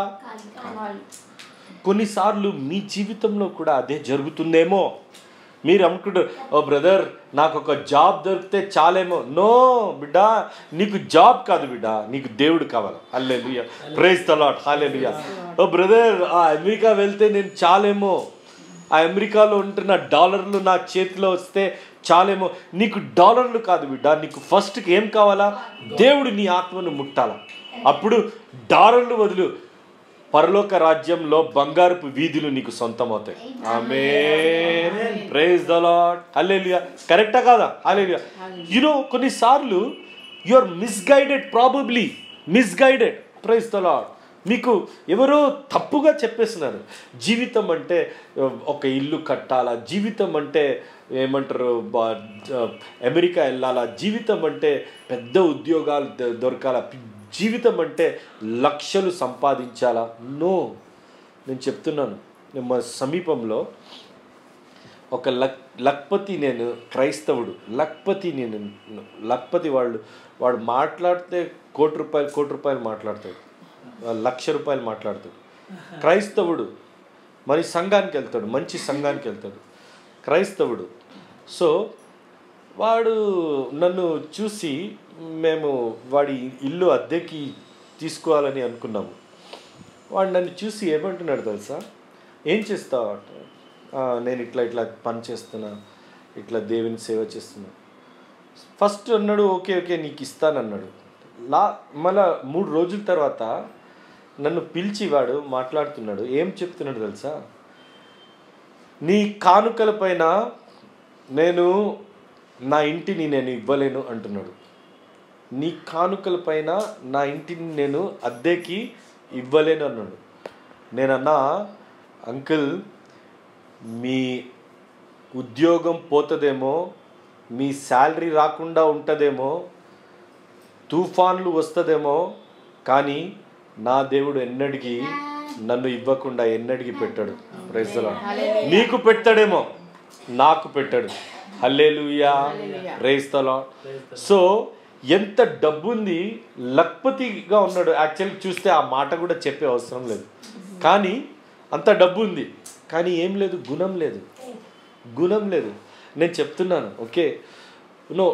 కొన్నిసార్లు మీ జీవితంలో కూడా అదే జరుగుతుందేమో మీరు అనుకుంటారు ఓ బ్రదర్ నాకు ఒక జాబ్ దొరికితే చాలేమో నో బిడ్డ నీకు జాబ్ కాదు బిడ్డ నీకు దేవుడు కావాలి అల్లే లుయ్య ప్రైజ్ తలాట్ హాలే లుయ్య ఓ బ్రదర్ ఆ అమెరికా వెళ్తే నేను చాలేమో ఆ అమెరికాలో ఉంటున్న డాలర్లు నా చేతిలో వస్తే చాలేమో నీకు డాలర్లు కాదు బిడ్డ నీకు ఫస్ట్కి ఏం కావాలా దేవుడు నీ ఆత్మను ముట్టాలా అప్పుడు డాలర్లు వదులు పరలోక రాజ్యంలో బంగారపు వీధులు నీకు సొంతం అవుతాయి ఆమె ప్రైజ్ ద లాడ్ హల్లెలూయా కరెక్టా కాదా హల్లెలూయా యునో కొన్నిసార్లు you are misguided probably misguided praise the Lord మీకు ఎవరో తప్పుగా చెప్పేస్తున్నారు జీవితం అంటే ఒక ఇల్లు కట్టాలా జీవితం అంటే ఏమంటారు బా- జ- అమెరికా వెళ్ళాలా జీవితం అంటే పెద్ద ఉద్యోగాలు దొ- దొరకాల జీవితం అంటే లక్షలు సంపాదించాలా నో నేను చెప్తున్నాను నేను మా సమీపంలో ఒక లక్ లక్పతి నేను క్రైస్తవుడు లక్పతి నేను లక్పతి వాళ్ళు వాడు మాట్లాడితే కోటి రూపాయలు కోటి రూపాయలు మాట్లాడతాడు వాడు లక్ష రూపాయలు మాట్లాడతాడు క్రైస్తవుడు మరి సంఘానికి వెళ్తాడు మంచి సంఘానికి వెళ్తాడు క్రైస్తవుడు సో వాడు నన్ను చూసి మేము వాడి ఇల్లు అద్దెకి తీసుకోవాలని అనుకున్నాము వాడు నన్ను చూసి ఏమంటున్నాడు తెలుసా ఏం చేస్తావు అంటే "ఆ, నేను ఇట్లా ఇట్లా పని చేస్తున్నా ఇట్లా దేవుని సేవ చేస్తున్నా ఫస్ట్ అన్నాడు ఓకే ఓకే నీకు ఇస్తానన్నాడు లా మళ్ళా మూడు రోజుల తర్వాత నన్ను పిలిచి వాడు మాట్లాడుతున్నాడు ఏం చెప్తున్నాడు తెలుసా నీ కానుకల పైన నేను నా ఇంటిని నేను ఇవ్వలేను అంటున్నాడు నీ కానుకల పైన నా ఇంటిని నేను అద్దెకి ఇవ్వలేను అన్నాడు నేనన్నా అంకుల్ మీ ఉద్యోగం పోతుందేమో మీ శాలరీ రాకుండా ఉంటుందేమో తుఫాన్లు వస్తుందేమో కానీ నా దేవుడు ఎన్నడికి నన్ను ఇవ్వకుండా ఎన్నడికి పెట్టాడు ప్రైజ్లా నీకు పెట్టాడేమో నాకు పెట్టాడు హల్లేలుయా రేస్తలా సో ఎంత డబ్బు ఉంది లక్పతిగా ఉన్నాడు యాక్చువల్లీ చూస్తే ఆ మాట కూడా చెప్పే అవసరం లేదు కానీ అంత డబ్బు ఉంది కానీ ఏం లేదు గుణం లేదు గుణం లేదు నేను చెప్తున్నాను ఓకే నో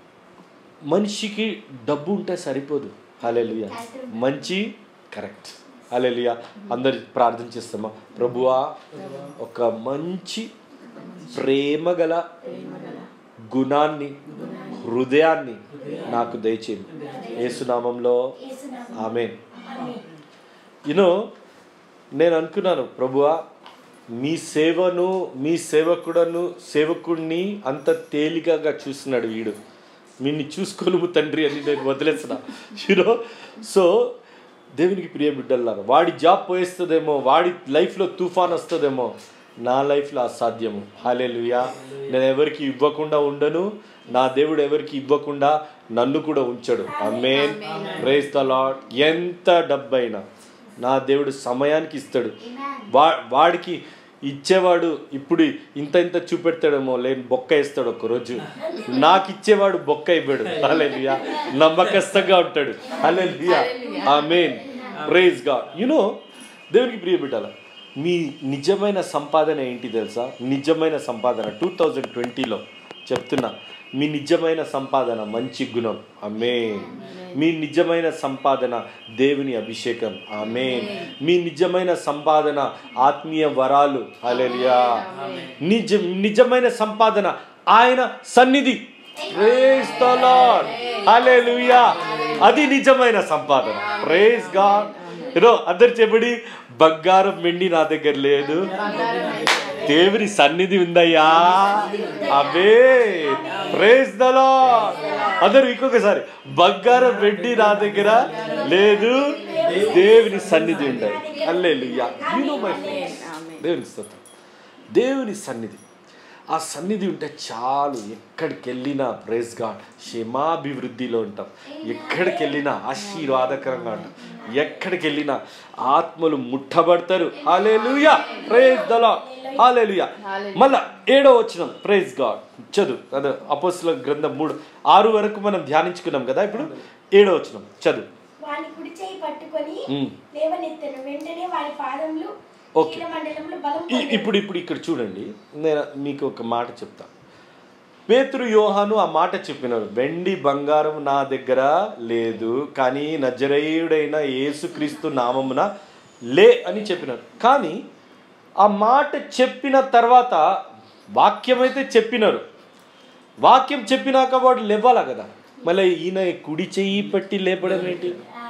మనిషికి డబ్బు ఉంటే సరిపోదు హల్లెలూయా మంచి కరెక్ట్ హల్లెలూయా అందరు ప్రార్థన చేస్తామా ప్రభువా ఒక మంచి ప్రేమ గల గుణాన్ని హృదయాన్ని నాకు దయచేయండి ఏసునామంలో ఆమె యూనో నేను అనుకున్నాను ప్రభువా మీ సేవను మీ సేవకుడను సేవకుడిని అంత తేలికగా చూస్తున్నాడు వీడు నిన్ను చూసుకోలేము తండ్రి అని నేను వదిలేసిన యూనో సో దేవునికి ప్రియ బిడ్డలారా వాడి జాబ్ పోయేస్తుందేమో వాడి లైఫ్లో తుఫాన్ వస్తుందేమో నా లైఫ్లో అసాధ్యము హాలేలుయా నేను ఎవరికి ఇవ్వకుండా ఉండను నా దేవుడు ఎవరికి ఇవ్వకుండా నన్ను కూడా ఉంచడు అమ్మేన్ ప్రేస్ ద లాడ్ ఎంత డబ్బైనా నా దేవుడు సమయానికి ఇస్తాడు వా వాడికి ఇచ్చేవాడు ఇప్పుడు ఇంత ఇంత చూపెడతాడేమో లేని బొక్క ఇస్తాడు ఒక రోజు నాకు ఇచ్చేవాడు బొక్క ఇవ్వడు అలెలియా నమ్మకస్తుగా ఉంటాడు అలెలియా ఆ మెయిన్ ప్రైజ్ గాడ్ యునో దేవునికి ప్రియ బిడ్డాల మీ నిజమైన సంపాదన ఏంటి తెలుసా నిజమైన సంపాదన టూ థౌజండ్ ట్వంటీలో చెప్తున్నా మీ నిజమైన సంపాదన మంచి గుణం ఆమె మీ నిజమైన సంపాదన దేవుని అభిషేకం ఆమె మీ నిజమైన సంపాదన ఆత్మీయ వరాలు అలెలియా నిజ నిజమైన సంపాదన ఆయన సన్నిధి ప్రేజ్ ద లార్డ్ హల్లెలూయా అది నిజమైన సంపాదన ప్రేజ్ గాడ్ ఏదో అందరు చెప్పడి బంగారం వెండి నా దగ్గర లేదు దేవుని సన్నిధి ఉందయ్యా అవే ప్రేజ్ ద లార్డ్ అందరూ ఇంకొకసారి బంగారం వెండి నా దగ్గర లేదు దేవుని సన్నిధి ఉండాలి hallelujah you know my friends దేవుని స్తోత్రం దేవుని సన్నిధి ఆ సన్నిధి ఉంటే చాలు ఎక్కడికి వెళ్ళినా ప్రైజ్ గాడ్ క్షేమాభివృద్ధిలో ఉంటాం ఎక్కడికి వెళ్ళినా ఆశీర్వాదకరంగా ఉంటాం ఎక్కడికి వెళ్ళినా ఆత్మలు ముట్టబడతారు హాలేలుయా ప్రైజ్ దలా హాలేలుయా మళ్ళా ఏడో వచ్చిన ప్రైజ్ గాడ్ చదువు అదే అపోస్తుల గ్రంథం మూడు ఆరు వరకు మనం ధ్యానించుకున్నాం కదా ఇప్పుడు ఏడో వచ్చిన చదువు వాని కుడి చేయి పట్టుకొని ఉమ్. లేవనెత్తను వెంటనే వాడి పాదములు ఓకే. మండలంలో బలం ఈ- పొందెను. ఇప్పుడు ఇప్పుడు ఇక్కడ చూడండి నేను మీకు ఒక మాట చెప్తా పేతురు యోహాను ఆ మాట చెప్పినారు వెండి బంగారం నా దగ్గర లేదు కానీ నజరేయుడైన యేసుక్రీస్తు నామమున లే అని చెప్పినారు కానీ ఆ మాట చెప్పిన తర్వాత వాక్యం అయితే చెప్పినారు వాక్యం చెప్పినాక వాడు లేవాలా కదా మళ్ళీ ఈయన కుడి చెయ్యి పట్టి లేపడం ఏంటి ఆ,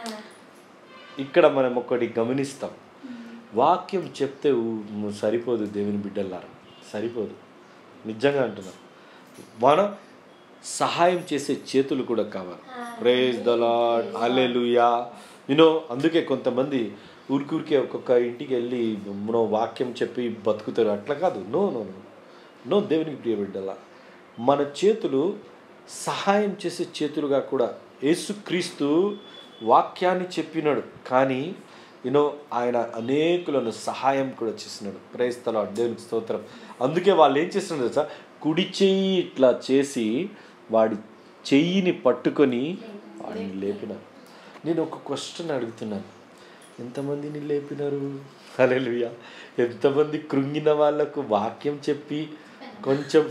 ఇక్కడ మనం ఒకటి గమనిస్తాం వాక్యం చెప్తే ఊ- సరిపోదు దేవుని బిడ్డలారా సరిపోదు నిజంగా అంటున్నా మనం సహాయం చేసే చేతులు కూడా కావాలి praise the Lord hallelujah you know అందుకే కొంతమంది ఊరికూరికే ఒక్కొక్క ఇంటికి వెళ్ళి మనం వాక్యం చెప్పి బతుకుతారు అట్లా కాదు నో నో నో నో దేవునికి ప్రియ బిడ్డలా మన చేతులు సహాయం చేసే చేతులుగా కూడా యేసుక్రీస్తు వాక్యాన్ని చెప్పినాడు కానీ యూనో ఆయన అనేకులను సహాయం కూడా చేస్తున్నాడు ప్రేస్తలో దేవునికి స్తోత్రం అందుకే వాళ్ళు ఏం చేస్తున్నారు తెలుసా కుడి చెయ్యి ఇట్లా చేసి వాడి చెయ్యిని పట్టుకొని వాడిని లేపినారు నేను ఒక క్వశ్చన్ అడుగుతున్నాను ఎంతమందిని లేపినారు హల్లెలూయా ఎంతమంది కృంగిన వాళ్ళకు వాక్యం చెప్పి కొంచెం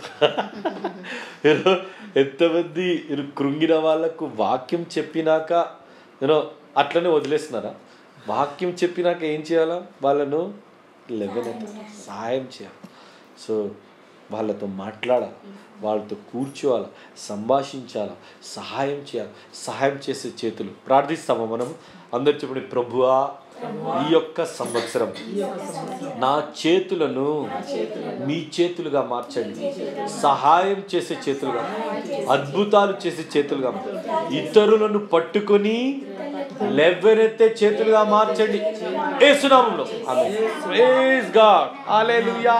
యూనో ఎంతమంది యూనో కృంగిన వాళ్ళకు వాక్యం చెప్పినాక యూనో అట్లనే వదిలేస్తున్నారా వాక్యం చెప్పినాక ఏం చేయాలా వాళ్ళను లెవెనెత్త సహాయం చేయాలి సో వాళ్ళతో మాట్లాడాలి వాళ్ళతో కూర్చోవాలి సంభాషించాలి సహాయం చేయాలి సహాయం చేసే చేతులు ప్రార్థిస్తామా మనం అందరు చెప్పండి ప్రభువా ఈ యొక్క సంవత్సరం నా చేతులను మీ చేతులుగా మార్చండి సహాయం చేసే చేతులుగా అద్భుతాలు చేసే చేతులుగా ఇతరులను పట్టుకొని లెవ్వెనెత్తే చేతులుగా మార్చండి ఏసునామంలో praise God hallelujah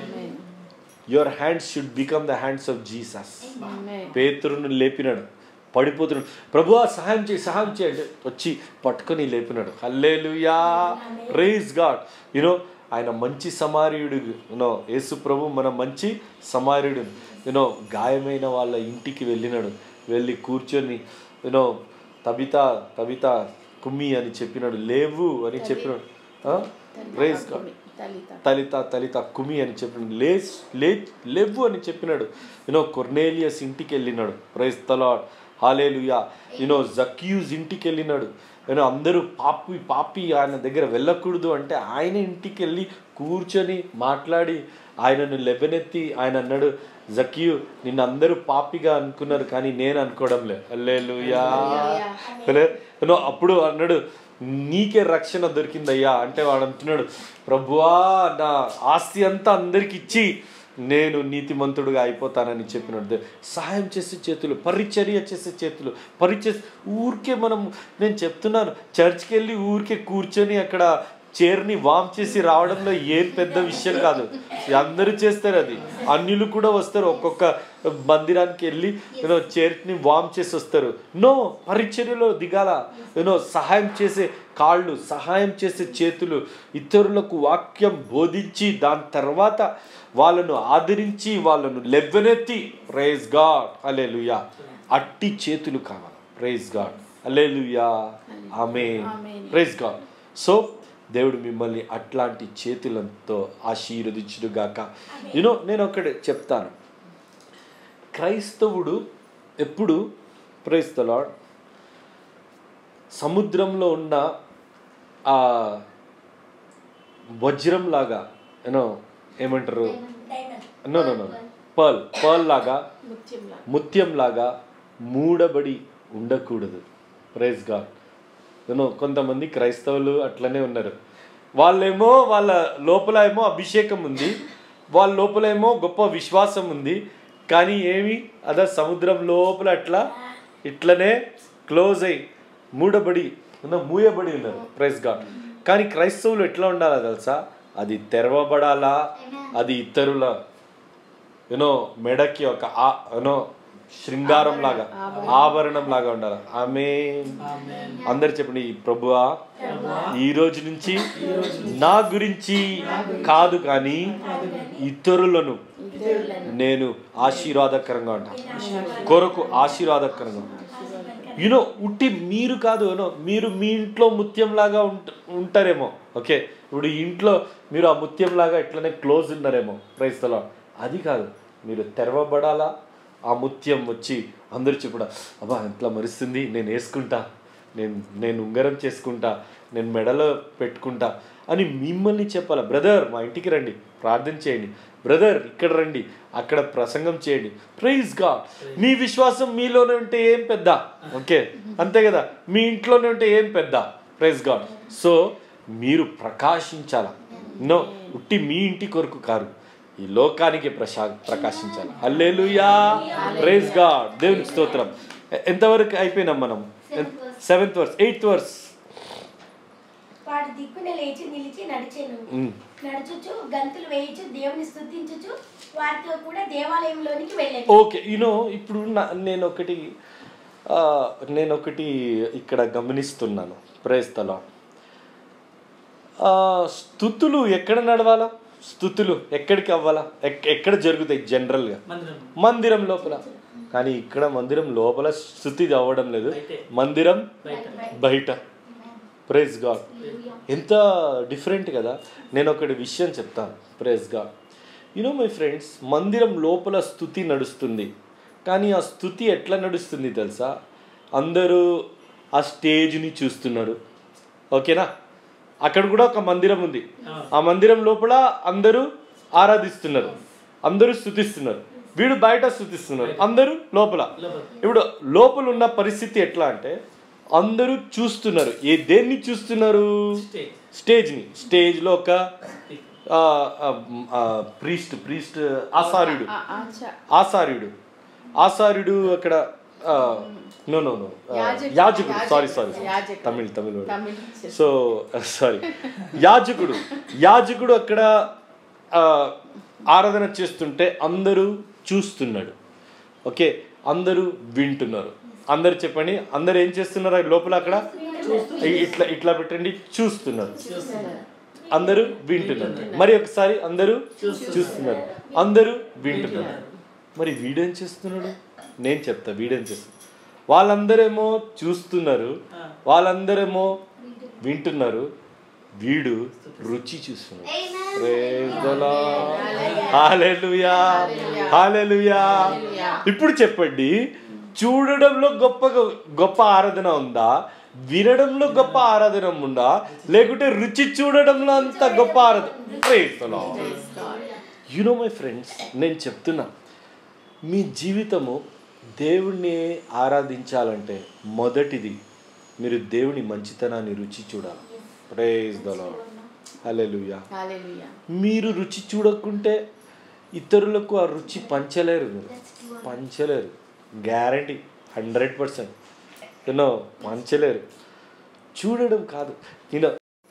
your hands should become the hands of Jesus పేతురును లేపినాడు పడిపోతున్నాడు ప్రభువా సహాయం చేయి సహాయం చేయండి వచ్చి పట్టుకొని లేపినాడు హల్లేలుయా ప్రైజ్ గాడ్ యునో ఆయన మంచి సమార్యుడు యూనో యేసు ప్రభు మన మంచి సమార్యుడు యూనో గాయమైన వాళ్ళ ఇంటికి వెళ్ళినాడు వెళ్ళి కూర్చొని యూనో తబిత తబిత కుమ్మి అని చెప్పినాడు లేవు అని చెప్పినాడు ప్రైజ్ గాడ్ తలిత తలిత కుమి అని చెప్పినాడు లే లే లేవు అని చెప్పినాడు యూనో కొర్నేలియస్ ఇంటికి వెళ్ళినాడు praise the Lord hallelujah you know Zacchaeus ఇంటికి వెళ్ళినాడు యూనో అందరూ పాపి పాపి ఆయన దగ్గర వెళ్ళకూడదు అంటే ఆయన ఇంటికి వెళ్ళి కూర్చొని మాట్లాడి ఆయనను లెబెనెత్తి ఆయన అన్నాడు జకియు నిన్ను అందరూ పాపిగా అనుకున్నారు కానీ నేను అనుకోవడం లే అల్లేలుయా యూనో అప్పుడు అన్నాడు నీకే రక్షణ దొరికిందయ్యా అంటే వాడు అంటున్నాడు ప్రభువా నా ఆస్తి అంతా అందరికి ఇచ్చి నేను నీతిమంతుడుగా అయిపోతానని చెప్పినట్టు సహాయం చేసే చేతులు పరిచర్య చేసే చేతులు పరిచయ ఊరికే మనం నేను చెప్తున్నాను చర్చ్కి వెళ్ళి ఊరికే కూర్చొని అక్కడ చైర్ని వామ్ చేసి రావడంలో ఏం పెద్ద విషయం కాదు అందరూ చేస్తారు అది అన్యులు కూడా వస్తారు ఒక్కొక్క మందిరానికి వెళ్ళి యూనో చైర్ని వామ్ చేసి వస్తారు నో పరిచర్యలో దిగాల యూనో సహాయం చేసే కాళ్ళు సహాయం చేసే చేతులు ఇతరులకు వాక్యం బోధించి దాని తర్వాత వాళ్ళను ఆదరించి వాళ్ళను లెవ్వనెత్తి ప్రైజ్ గాడ్ అలేలుయా అట్టి చేతులు కావాలి ప్రైజ్ గాడ్ అలేలుయా ఆమె ప్రైజ్ గాడ్ సో దేవుడు మిమ్మల్ని అట్లాంటి చేతులతో ఆశీర్వదించుడుగాక యూనో నేను ఒకటి చెప్తాను క్రైస్తవుడు ఎప్పుడు ప్రైస్తలాడ్ సముద్రంలో ఉన్న ఆ వజ్రం లాగా యూనో ఏమంటారు no no no pearl pearl లాగా ముత్యం లాగా మూడబడి ఉండకూడదు ప్రైజ్ గాడ్ యూనో కొంతమంది క్రైస్తవులు అట్లనే ఉన్నారు వాళ్ళేమో వాళ్ళ లోపల ఏమో అభిషేకం ఉంది వాళ్ళ లోపల ఏమో గొప్ప విశ్వాసం ఉంది కానీ ఏమి అదే సముద్రం లోపల అట్లా ఇట్లనే క్లోజ్ అయ్యి మూడబడి ఉన్న మూయబడి ఉన్నారు ప్రైజ్ గాడ్ కానీ క్రైస్తవులు ఎట్లా ఉండాలా తెలుసా అది తెరవబడాలా అది ఇతరుల యూనో మెడకి ఒక యూనో శృంగారం లాగా ఆభరణం లాగా ఉండాలి ఆమె అందరు చెప్పండి ప్రభువా ఈ రోజు నుంచి నా గురించి కాదు కానీ ఇతరులను నేను ఆశీర్వాదకరంగా ఉంటాను కొరకు ఆశీర్వాదకరంగా యూనో ఉట్టి మీరు కాదు యూనో మీరు మీ ఇంట్లో ముత్యంలాగా ఉంట ఉంటారేమో ఓకే ఇప్పుడు ఇంట్లో మీరు ఆ ముత్యంలాగా ఇట్లనే క్లోజ్ ఉన్నారేమో క్రైస్తలో అది కాదు మీరు తెరవబడాలా ఆ ముత్యం వచ్చి అందరూ చెప్పుడా అబ్బా ఎట్లా మరుస్తుంది నేను వేసుకుంటా నేను నేను ఉంగరం చేసుకుంటా నేను మెడలో పెట్టుకుంటా అని మిమ్మల్ని చెప్పాలి బ్రదర్ మా ఇంటికి రండి ప్రార్థన చేయండి బ్రదర్ ఇక్కడ రండి అక్కడ ప్రసంగం చేయండి ప్రైజ్ గా మీ విశ్వాసం మీలోనే ఉంటే ఏం పెద్ద ఓకే అంతే కదా మీ ఇంట్లోనే ఉంటే ఏం పెద్ద ప్రైజ్ గాడ్ సో మీరు ప్రకాశించాల నో ఉట్టి మీ ఇంటి కొరకు కారు ఈ లోకానికి ప్రశా ప్రకాశించాలి అల్లేలుయా ప్రైజ్ గాడ్ దేవునికి స్తోత్రం ఎ- ఎంతవరకు అయిపోయినాం మనం సెవెంత్ వర్స్ ఎయిత్ వర్స్ వాడు దిక్కున లేచి నిలిచి నడిచెను నడుచుచు గంతులు వేయుచు దేవుని స్తుతించుచు వారితో కూడా దేవాలయంలోనికి వెళ్ళాను ఓకే యూనో ఇప్పుడు నా- నేను ఒకటి ఆ, నేను ఒకటి ఇక్కడ గమనిస్తున్నాను ప్రయస్తలో స్థుతులు ఎక్కడ నడవాలా స్థుతులు ఎక్కడికి అవ్వాలా ఎక్- ఎక్కడ జరుగుతాయి జనరల్గా మందిరం మందిరం లోపల కానీ ఇక్కడ మందిరం లోపల స్థుతి అవ్వడం లేదు బయటే. మందిరం బయట బయట ప్రైజ్ గాడ్ ఎంత డిఫరెంట్ కదా నేను ఒకటి విషయం చెప్తాను praise God you know my friends మందిరం లోపల స్థుతి నడుస్తుంది కానీ ఆ స్థుతి ఎట్లా నడుస్తుంది తెలుసా అందరూ ఆ స్టేజ్ని చూస్తున్నారు ఓకేనా అక్కడ కూడా ఒక మందిరం ఉంది ఆ మందిరం లోపల అందరూ ఆరాధిస్తున్నారు అందరూ స్థుతిస్తున్నారు వీడు బయట స్థుతిస్తున్నారు అందరూ లోపల ఇప్పుడు లోపల ఉన్న పరిస్థితి ఎట్లా అంటే అందరూ చూస్తున్నారు ఏ దేన్ని చూస్తున్నారు స్టేజ్ స్టేజ్ని స్టేజ్లో ఒక ప్రీస్ట్ ప్రీస్ట్ ఆసార్యుడు ఆసార్యుడు ఆసార్యుడు అక్కడ నో నో నో యాజకుడు. యాజకుడు సారీ సారీ యాజకుడు. Tamil Tamil word. Tamil so sorry యాజకుడు యాజకుడు అక్కడ ఆ, ఆరాధన చేస్తుంటే అందరూ చూస్తున్నాడు ఓకే అందరూ వింటున్నారు అందరు చెప్పండి అందరు ఏం చేస్తున్నారు ఆ లోపల అక్కడ ఇ- ఇట్లా ఇట్లా పెట్టండి చూస్తున్నారు అందరూ వింటున్నారు మరి ఒకసారి అందరూ చూస్తున్నారు అందరూ వింటున్నారు మరి వీడేం చేస్తున్నాడు నేను చెప్తా వీడేం చేస్తున్నాడు వాళ్ళందరేమో చూస్తున్నారు వాళ్ళందరేమో వింటున్నారు వీడు రుచి చూస్తున్నాడు Praise the Lord. Hallelujah. Hallelujah. ఇప్పుడు చెప్పండి చూడడంలో గొప్ప గొప్ప ఆరాధన ఉందా వినడంలో గొప్ప ఆరాధన ఉందా లేకుంటే రుచి చూడడంలో అంత గొప్ప ఆరాధన యు నో మై ఫ్రెండ్స్ నేను చెప్తున్నా మీ జీవితము దేవుణ్ణి ఆరాధించాలంటే మొదటిది మీరు దేవుని మంచితనాన్ని రుచి చూడాలి praise the Lord hallelujah hallelujah మీరు రుచి చూడకుంటే ఇతరులకు ఆ రుచి పంచలేరు మీరు పంచలేరు గ్యారంటీ హండ్రెడ్ పర్సెంట్ యూనో పంచలేరు చూడడం కాదు నేను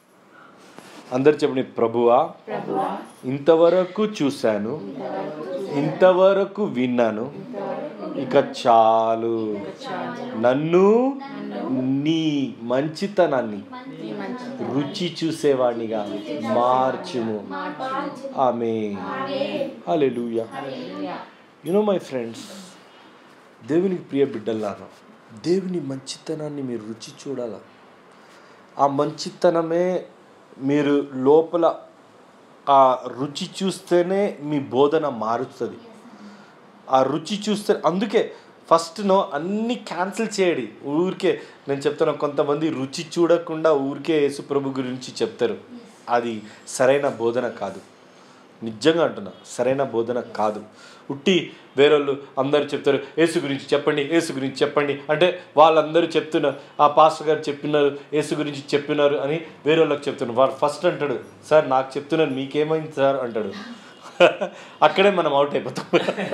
అందరు చెప్పండి ప్రభువా ప్రభువా ఇంతవరకు చూశాను ఇంతవరకు విన్నాను ఇక చాలు నన్ను నీ మంచితనాన్ని నీ మంచి రుచి చూసేవాడినిగా మార్చుము ఆమె hallelujah hallelujah you know my friends దేవునికి ప్రియ బిడ్డలారా దేవుని మంచితనాన్ని మీరు రుచి చూడాల ఆ మంచితనమే మీరు లోపల ఆ రుచి చూస్తేనే మీ బోధన మారుతుంది ఆ రుచి చూస్తే అందుకే ఫస్ట్ నో అన్ని క్యాన్సిల్ చేయడి ఊరికే నేను చెప్తాను కొంతమంది రుచి చూడకుండా ఊరికే యేసు ప్రభు గురించి చెప్తారు అది సరైన బోధన కాదు నిజంగా అంటున్నా సరైన బోధన కాదు ఉట్టి వేరేళ్ళు అందరూ చెప్తారు యేసు గురించి చెప్పండి యేసు గురించి చెప్పండి అంటే వాళ్ళందరూ చెప్తున్నారు ఆ పాస్టర్ గారు చెప్పినారు యేసు గురించి చెప్పినారు అని వేరే వాళ్ళకి చెప్తున్నారు వాడు ఫస్ట్ అంటాడు సార్ నాకు చెప్తున్నాను మీకేమైంది సార్ అంటాడు అక్కడే మనం అవుట్ అయిపోతాం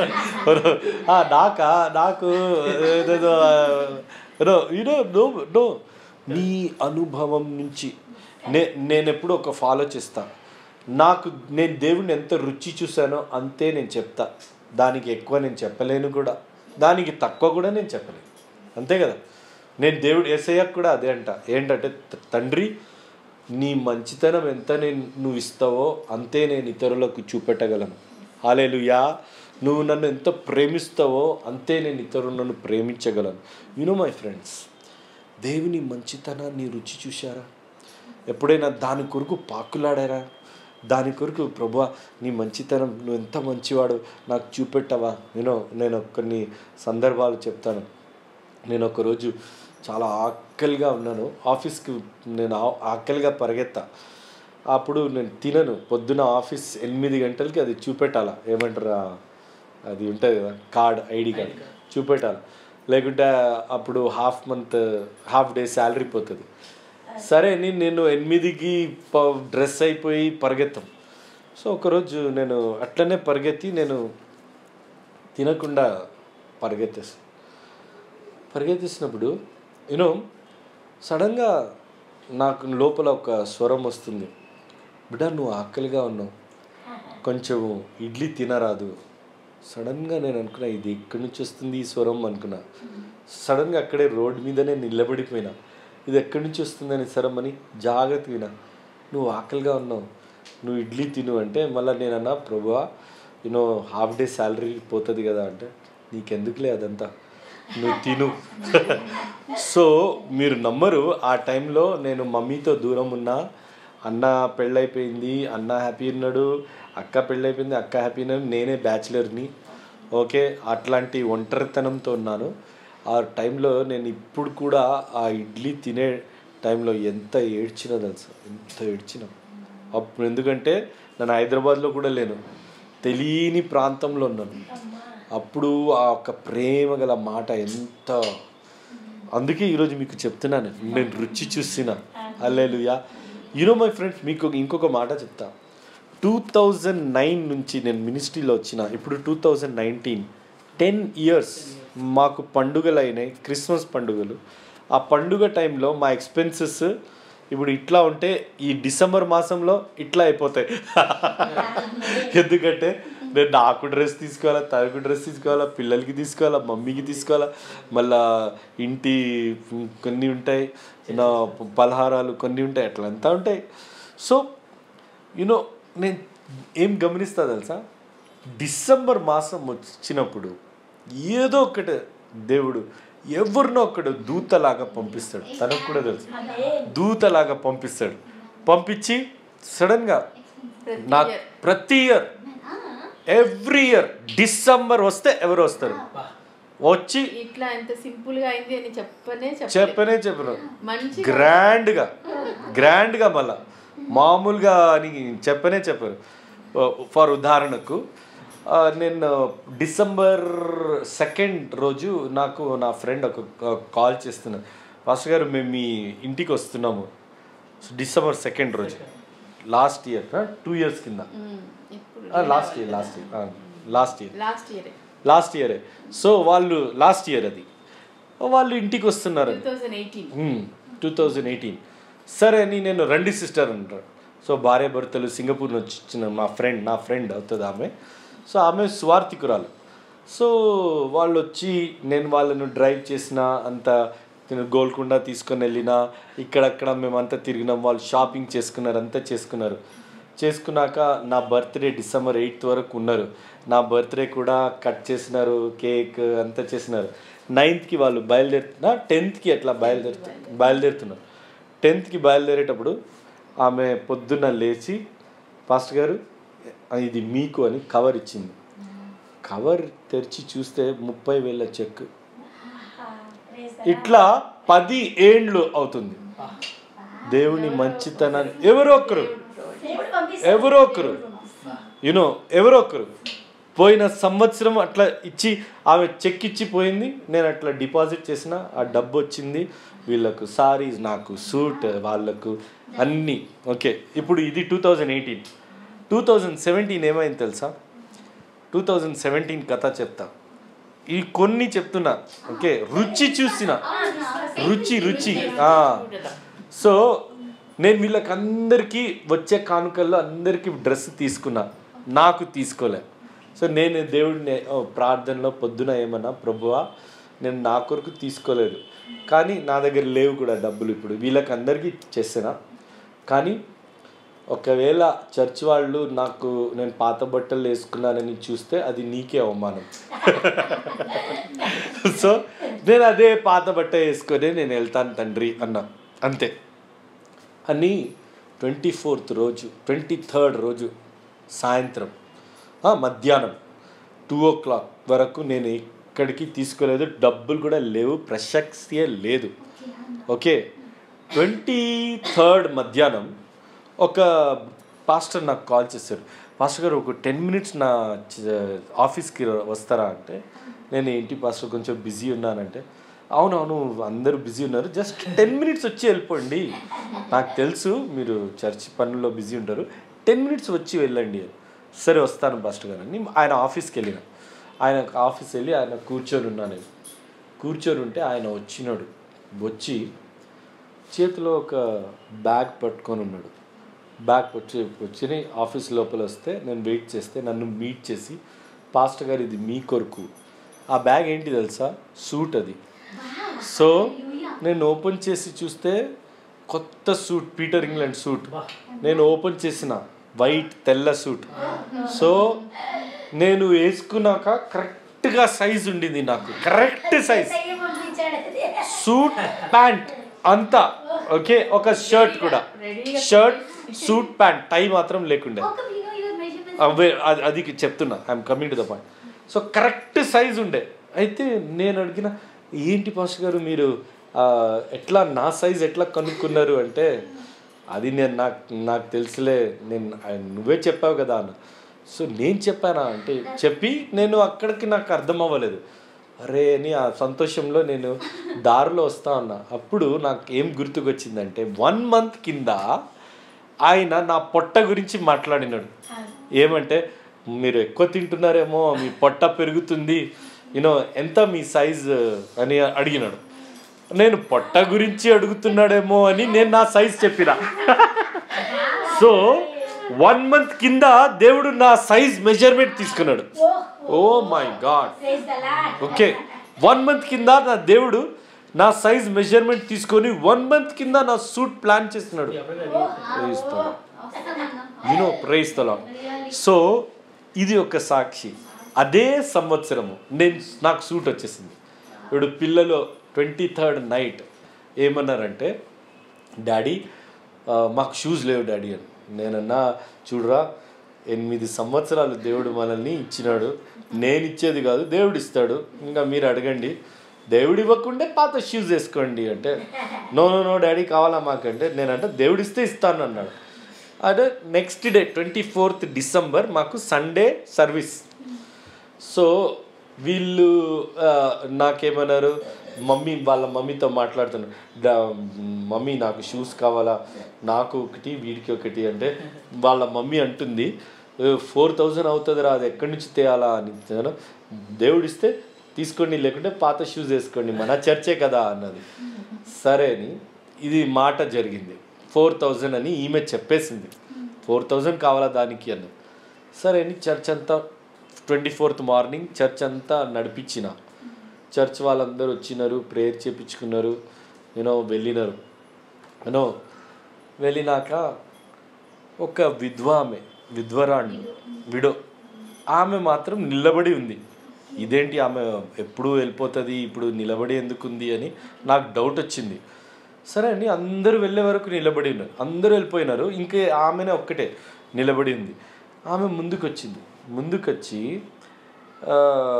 ఆ, నాకా నాకు ఏదేదో నో యూనో నో నో నీ అనుభవం నుంచి నే నేను ఎప్పుడు ఒక ఫాలో చేస్తా నాకు నేను దేవుడిని ఎంత రుచి చూశానో అంతే నేను చెప్తా దానికి ఎక్కువ నేను చెప్పలేను కూడా దానికి తక్కువ కూడా నేను చెప్పలేను అంతే కదా నేను దేవుడు ఏసయ్యకు కూడా అదే అంట ఏంటంటే "త- తండ్రి నీ మంచితనం ఎంత నేను నువ్వు ఇస్తావో అంతే నేను ఇతరులకు చూపెట్టగలను హాలేలుయా నువ్వు నన్ను ఎంత ప్రేమిస్తావో అంతే నేను ఇతరులను ప్రేమించగలను యునో మై ఫ్రెండ్స్ దేవుని మంచితనాన్ని రుచి చూశారా ఎప్పుడైనా దాని కొరకు పాకులాడారా దాని కొరకు ప్రభా నీ మంచితనం నువ్వు ఎంత మంచివాడు నాకు చూపెట్టవా నేను నేను కొన్ని సందర్భాలు చెప్తాను నేను ఒకరోజు చాలా ఆకలిగా ఉన్నాను ఆఫీస్కి నేను ఆ- ఆకలిగా పరిగెత్తా అప్పుడు నేను తినను పొద్దున ఆఫీస్ ఎనిమిది గంటలకి అది చూపెట్టాలా ఏమంటారు ఆ- అది ఉంటుంది కదా కార్డ్ ఐడి కార్డ్ చూపెట్టాలి లేకుంటే అప్పుడు half month half day salary పోతుంది సరే అని నేను ఎనిమిదికి డ్రెస్ అయిపోయి పరిగెత్తాం సో ఒకరోజు నేను అట్లనే పరిగెత్తి నేను తినకుండా పరిగెత్తేసి పరిగెత్తేసినప్పుడు యూనో సడన్గా నాకు లోపల ఒక స్వరం వస్తుంది బిడ్డ నువ్వు ఆకలిగా ఉన్నావు కొంచెం ఇడ్లీ తినరాదు సడన్గా నేను అనుకున్నా ఇది ఎక్కడి నుంచి వస్తుంది ఈ స్వరం అనుకున్నా సడన్గా అక్కడే రోడ్ మీదనే నిలబడిపోయినా ఇది ఎక్కడి నుంచి వస్తుందని స్వరం అని జాగ్రత్త వినా నువ్వు ఆకలిగా ఉన్నావు నువ్వు ఇడ్లీ తిను అంటే మళ్ళీ నేను అన్నా ప్రభువా యూనో హాఫ్ డే శాలరీ పోతుంది కదా అంటే నీకెందుకులే అదంతా నువ్వు తిను సో మీరు నమ్మరు ఆ టైంలో నేను మమ్మీతో దూరం ఉన్నా అన్న పెళ్ళైపోయింది అన్న హ్యాపీ ఉన్నాడు అక్క పెళ్ళైపోయింది అక్క హ్యాపీ ఉన్నాడు నేనే బ్యాచిలర్ని ఓకే అట్లాంటి ఒంటరితనంతో ఉన్నాను ఆ టైంలో నేను ఇప్పుడు కూడా ఆ ఇడ్లీ తినే టైంలో ఎంత ఏడ్చినా తెలుసా ఎంత ఏడ్చినా అప్పుడు ఎందుకంటే నేను హైదరాబాద్లో కూడా లేను తెలియని ప్రాంతంలో ఉన్నాను అప్పుడు ఆ ఒక ప్రేమ గల మాట ఎంత అందుకే ఈరోజు మీకు చెప్తున్నాను నేను రుచి చూసిన అల్లెలుయా యూనో మై ఫ్రెండ్స్ మీకు ఇంకొక మాట చెప్తా టూ థౌజండ్ నైన్ నుంచి నేను మినిస్ట్రీలో వచ్చిన ఇప్పుడు two thousand nineteen ten years మాకు పండుగలు అయినాయి క్రిస్మస్ పండుగలు ఆ పండుగ టైంలో మా ఎక్స్పెన్సెస్ ఇప్పుడు ఇట్లా ఉంటే ఈ డిసెంబర్ మాసంలో ఇట్లా అయిపోతాయి ఎందుకంటే నేను నాకు డ్రెస్ తీసుకోవాలా తనకు డ్రెస్ తీసుకోవాలా పిల్లలకి తీసుకోవాలా మమ్మీకి తీసుకోవాలా మళ్ళా ఇంటి కొన్ని ఉంటాయి నా పలహారాలు కొన్ని ఉంటాయి అట్లా అంతా ఉంటాయి సో యూనో నేను ఏం గమనిస్తా తెలుసా డిసెంబర్ మాసం వచ్చినప్పుడు ఏదో ఒకటి దేవుడు ఎవరినో ఒకడు దూతలాగా పంపిస్తాడు తనకు కూడా తెలుసు దూతలాగా పంపిస్తాడు పంపించి సడన్గా నాకు ప్రతి ఇయర్ ఎవ్రీ ఇయర్ డిసెంబర్ వస్తే ఎవరు వస్తారు వచ్చి ఇట్లా ఎంత సింపుల్ గా అయింది అని చెప్పనే చెప్పలే. చెప్పనే చెప్పరు మంచి గ్రాండ్గా గ్రాండ్గా మళ్ళా మామూలుగా అని చెప్పనే చెప్పరు ఫర్ ఉదాహరణకు ఆ, నేను డిసెంబర్ సెకండ్ రోజు నాకు నా ఫ్రెండ్ ఒక కాల్ చేస్తున్నాను పాస్టర్ గారు మేము మీ ఇంటికి వస్తున్నాము డిసెంబర్ సెకండ్ రోజు లాస్ట్ ఇయర్ టూ ఇయర్స్ కింద ఉమ్, ఇప్పుడు last year last year last year last year last ఇయరే సో వాళ్ళు లాస్ట్ ఇయర్ అది వాళ్ళు ఇంటికి వస్తున్నారు two thousand eighteen two thousand eighteen సరే అని నేను రండి సిస్టర్ అంటారు సో భార్య భర్తలు సింగపూర్ నుంచి వచ్చిన మా ఫ్రెండ్ నా ఫ్రెండ్ అవుతుంది ఆమె సో ఆమె స్వార్థికురాలు సో వాళ్ళు వచ్చి నేను వాళ్ళను డ్రైవ్ చేసిన అంత నేను గోల్కొండ తీసుకొని వెళ్ళిన ఇక్కడక్కడ మేమంతా తిరిగినాం వాళ్ళు షాపింగ్ చేసుకున్నారు అంతా చేసుకున్నారు చేసుకున్నాక నా బర్త్డే డిసెంబర్ ఎయిత్ వరకు ఉన్నారు నా బర్త్డే కూడా కట్ చేసినారు కేక్ అంతా చేసినారు నైన్త్కి వాళ్ళు బయలుదేరుతున్నా టెన్త్కి అట్లా బయలుదేరుతు బయలుదేరుతున్నారు టెన్త్కి బయలుదేరేటప్పుడు ఆమె పొద్దున్న లేచి పాస్టర్ గారు ఇది మీకు అని కవర్ ఇచ్చింది కవర్ తెరిచి చూస్తే ముప్పై వేల చెక్ ఇట్లా పది ఏండ్లు అవుతుంది దేవుని మంచితనాన్ని ఎవరో ఒకరు ఎవరో ఒకరు యూనో ఎవరో ఒకరు పోయిన సంవత్సరం అట్లా ఇచ్చి ఆమె చెక్ ఇచ్చి పోయింది నేను అట్లా డిపాజిట్ చేసిన ఆ డబ్బు వచ్చింది వీళ్ళకు సారీస్ నాకు సూట్ వాళ్ళకు అన్నీ ఓకే ఇప్పుడు ఇది two thousand eighteen two thousand seventeen ఏమైంది తెలుసా టూ థౌజండ్ సెవెంటీన్ కథ చెప్తా ఈ కొన్ని చెప్తున్నా ఓకే రుచి చూసిన రుచి రుచి ఆ. సో నేను వీళ్ళకి అందరికీ వచ్చే కానుకల్లో అందరికీ డ్రెస్ తీసుకున్నా నాకు తీసుకోలే సో నేను దేవుడిని ఓ, ప్రార్థనలో పొద్దున ఏమన్నా ప్రభువా నేను నా కొరకు తీసుకోలేదు కానీ నా దగ్గర లేవు కూడా డబ్బులు ఇప్పుడు వీళ్ళకి అందరికీ చేసిన కానీ ఒకవేళ చర్చ్ వాళ్ళు నాకు నేను పాత బట్టలు వేసుకున్నానని చూస్తే అది నీకే అవమానం సో నేను అదే పాత బట్ట వేసుకొని నేను వెళ్తాను తండ్రి అన్నా అంతే అని ట్వంటీ ఫోర్త్ రోజు ట్వంటీ థర్డ్ రోజు సాయంత్రం ఆ, మధ్యాహ్నం టూ ఓ క్లాక్ వరకు నేను ఎక్కడికి తీసుకోలేదు డబ్బులు కూడా లేవు ప్రసక్తియే లేదు ఓకే ట్వంటీ థర్డ్ మధ్యాహ్నం ఒక పాస్టర్ నాకు కాల్ చేశారు పాస్టర్ గారు ఒక టెన్ మినిట్స్ నా చ- ఆఫీస్కి వస్తారా అంటే నేను ఏంటి పాస్టర్ కొంచెం బిజీ ఉన్నానంటే అవునవును అందరూ బిజీ ఉన్నారు జస్ట్ టెన్ మినిట్స్ వచ్చి వెళ్ళిపోండి నాకు తెలుసు మీరు చర్చ్ పనుల్లో బిజీ ఉంటారు టెన్ మినిట్స్ వచ్చి వెళ్ళండి సరే వస్తాను పాస్టర్ గారు అని ఆయన ఆఫీస్కి వెళ్ళిన ఆయన ఆఫీస్ వెళ్ళి ఆయన కూర్చొని ఉన్నాను నేను కూర్చొని ఉంటే ఆయన వచ్చినాడు వచ్చి చేతిలో ఒక బ్యాగ్ పట్టుకొని ఉన్నాడు బ్యాగ్ వచ్చి వచ్చి ఆఫీస్ లోపల వస్తే నేను వెయిట్ చేస్తే నన్ను మీట్ చేసి పాస్టర్ గారు ఇది మీ కొరకు ఆ బ్యాగ్ ఏంటి తెలుసా సూట్ అది సో నేను ఓపెన్ చేసి చూస్తే కొత్త సూట్ పీటర్ ఇంగ్లాండ్ సూట్ నేను ఓపెన్ చేసిన వైట్ తెల్ల సూట్ సో నేను వేసుకున్నాక కరెక్ట్గా సైజ్ ఉండింది నాకు కరెక్ట్ సైజ్ అయ్యే పంపించాడు అది. సూట్ ప్యాంట్ అంతా ఓకే ఒక షర్ట్ కూడా షర్ట్ సూట్ ప్యాంట్ టై మాత్రం లేకుండే ఒక you know your measurements. అవే అది అది చెప్తున్నా I'm coming to the point so correct size ఉండే అయితే నేను అడిగిన ఏంటి పాస్టర్ గారు మీరు ఆ, ఎట్లా నా సైజ్ ఎట్లా కనుక్కున్నారు అంటే అది నేను నాకు నాకు తెలుసులే నేను ఆ, నువ్వే చెప్పావు కదా అన్న సో నేను చెప్పానా అంటే చెప్పి నేను అక్కడికి నాకు అర్థం అవ్వలేదు అరే అని ఆ సంతోషంలో నేను దారిలో వస్తా ఉన్నా అప్పుడు నాకు ఏం గుర్తుకొచ్చిందంటే వన్ మంత్ కింద ఆయన నా పొట్ట గురించి మాట్లాడినాడు ఏమంటే మీరు ఎక్కువ తింటున్నారేమో మీ పొట్ట పెరుగుతుంది యూనో ఎంత మీ సైజ్ అని అడిగినాడు నేను పొట్ట గురించి అడుగుతున్నాడేమో అని నేను నా సైజ్ చెప్పిన సో వన్ మంత్ కింద దేవుడు నా సైజ్ మెజర్మెంట్ తీసుకున్నాడు oh my god Praise the Lord. Okay one month కింద నా దేవుడు నా సైజ్ మెజర్మెంట్ తీసుకొని వన్ మంత్ కింద నా సూట్ ప్లాన్ చేస్తున్నాడు ప్రేయిస్తాను యూనో ప్రేయిస్తాను సో ఇది ఒక సాక్షి అదే సంవత్సరము నేను నాకు సూట్ వచ్చేసింది ఇప్పుడు పిల్లలు ట్వంటీ థర్డ్ నైట్ ఏమన్నారంటే డాడీ ఆ, మాకు షూస్ లేవు డాడీ అని నేనన్నా చూడరా ఎనిమిది సంవత్సరాలు దేవుడు మనల్ని ఇచ్చినాడు నేను ఇచ్చేది కాదు దేవుడు ఇస్తాడు ఇంకా మీరు అడగండి దేవుడు ఇవ్వకుంటే పాత షూస్ వేసుకోండి అంటే నో నో నో డాడీ కావాలా మాకంటే నేనంటే దేవుడు ఇస్తే ఇస్తాను అన్నాడు అదే next day twenty fourth December మాకు సండే సర్వీస్ సో వీళ్ళు ఆ, నాకేమన్నారు మమ్మీ వాళ్ళ మమ్మీతో మాట్లాడుతున్నారు "డా- మమ్మీ నాకు షూస్ కావాలా నాకు ఒకటి వీడికి ఒకటి అంటే వాళ్ళ మమ్మీ అంటుంది ఫోర్ థౌజండ్ అవుతుందిరా అది ఎక్కడి నుంచి తేయాలా అని నేను, దేవుడిస్తే తీసుకోండి లేకుంటే పాత షూస్ వేసుకోండి మన చర్చే కదా అన్నది సరే అని ఇది మాట జరిగింది ఫోర్ థౌజండ్ అని ఈమె చెప్పేసింది ఫోర్ థౌజండ్ కావాలా దానికి అన్నది సరే అని చర్చ్ అంతా ట్వంటీ ఫోర్త్ మార్నింగ్ చర్చ్ అంతా నడిపించిన చర్చ్ వాళ్ళందరూ వచ్చినారు ప్రేయర్ చేపించుకున్నారు యూనో వెళ్ళినారు యూనో వెళ్ళినాక ఒక విధవ ఆమె విధ్వరాణి విడో ఆమె మాత్రం నిలబడి ఉంది ఇదేంటి ఆమె ఎప్పుడు వెళ్ళిపోతుంది ఇప్పుడు నిలబడి ఎందుకుంది అని నాకు డౌట్ వచ్చింది సరే అండి అందరూ వెళ్ళే వరకు నిలబడి ఉన్నారు అందరూ వెళ్ళిపోయినారు ఇంకే ఆమెనే ఒక్కటే నిలబడి ఉంది ఆమె ముందుకు వచ్చింది ముందుకొచ్చి ఆ,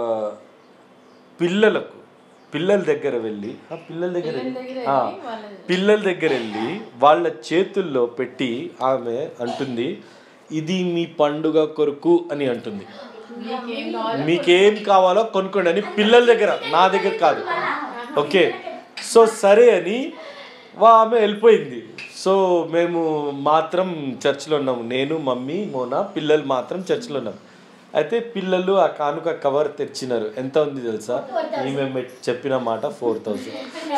పిల్లలకు పిల్లల దగ్గర వెళ్ళి ఆ పిల్లల దగ్గర పిల్లల దగ్గర ఆ, వెళ్ళి వాళ్ళ- పిల్లల దగ్గర వెళ్ళి వాళ్ళ చేతుల్లో పెట్టి ఆమె అంటుంది ఇది మీ పండుగ కొరకు అని అంటుంది మీకేం కావాలో మీకేం కావాలో కొనుక్కోండి అని పిల్లల దగ్గర నా దగ్గర కాదు ఓకే సో సరే అని వా ఆమె వెళ్ళిపోయింది సో మేము మాత్రం చర్చిలో ఉన్నాము నేను మమ్మీ మోనా పిల్లలు మాత్రం చర్చిలో ఉన్నాం అయితే పిల్లలు ఆ కానుక కవర్ తెచ్చినారు ఎంత ఉంది తెలుసా ఈమె మె- చెప్పిన మాట ఫోర్ థౌజండ్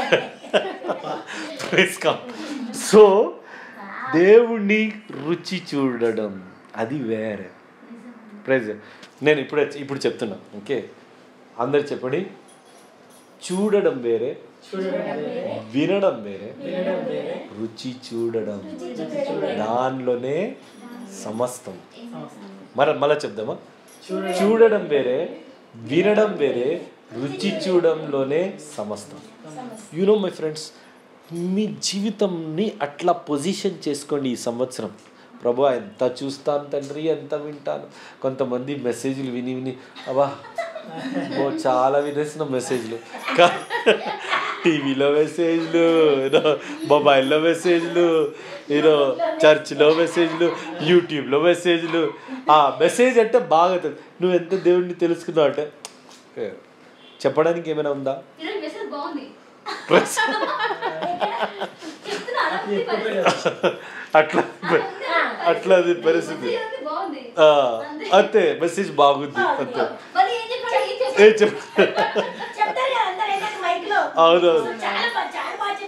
సో దేవుణ్ణి రుచి చూడడం అది వేరే ప్రైజ్ నేను ఇప్పుడే ఇప్పుడు చెప్తున్నా ఓకే అందరు చెప్పండి చూడడం వేరే వినడం వేరే రుచి చూడడం దానిలోనే సమస్తం మరి మళ్ళా చెప్దామా చూడడం వేరే వినడం వేరే రుచి చూడడంలోనే సమస్తం యు నో మై ఫ్రెండ్స్ మీ జీవితంని అట్లా పొజిషన్ చేసుకోండి ఈ సంవత్సరం ప్రభా ఎంత చూస్తాను తండ్రి ఎంత వింటాను కొంతమంది మెసేజ్లు విని విని అబ్బా ఓ చాలా వినేసిన మెసేజ్లు కా- టీవీలో మెసేజ్లు ఏదో మొబైల్లో మెసేజ్లు ఏదో చర్చ్లో మెసేజ్లు యూట్యూబ్లో మెసేజ్లు ఆ మెసేజ్ అంటే బాగా తెలు- నువ్వు ఎంత దేవుడిని తెలుసుకున్నావు అంటే ఏ, చెప్పడానికి ఏమైనా ఉందా ఈరోజు మెసేజ్ బాగుంది ప్లస్ చెప్తున్నా అలా ఉంది పరిస్థితి. అట్లా అట్లా అది పరిస్థితి ఈరోజు బాగుంది ఆ, అంతే మెసేజ్ బాగుంది అంతే మరి ఏం చెప్పాడు ఏం ఏ చేశాడు చెప్ చెప్తారు కదా అందరూ ఏంటంటే మైక్ లో అవునవును చాలా బాగా చాలా బాగా చెప్పాడు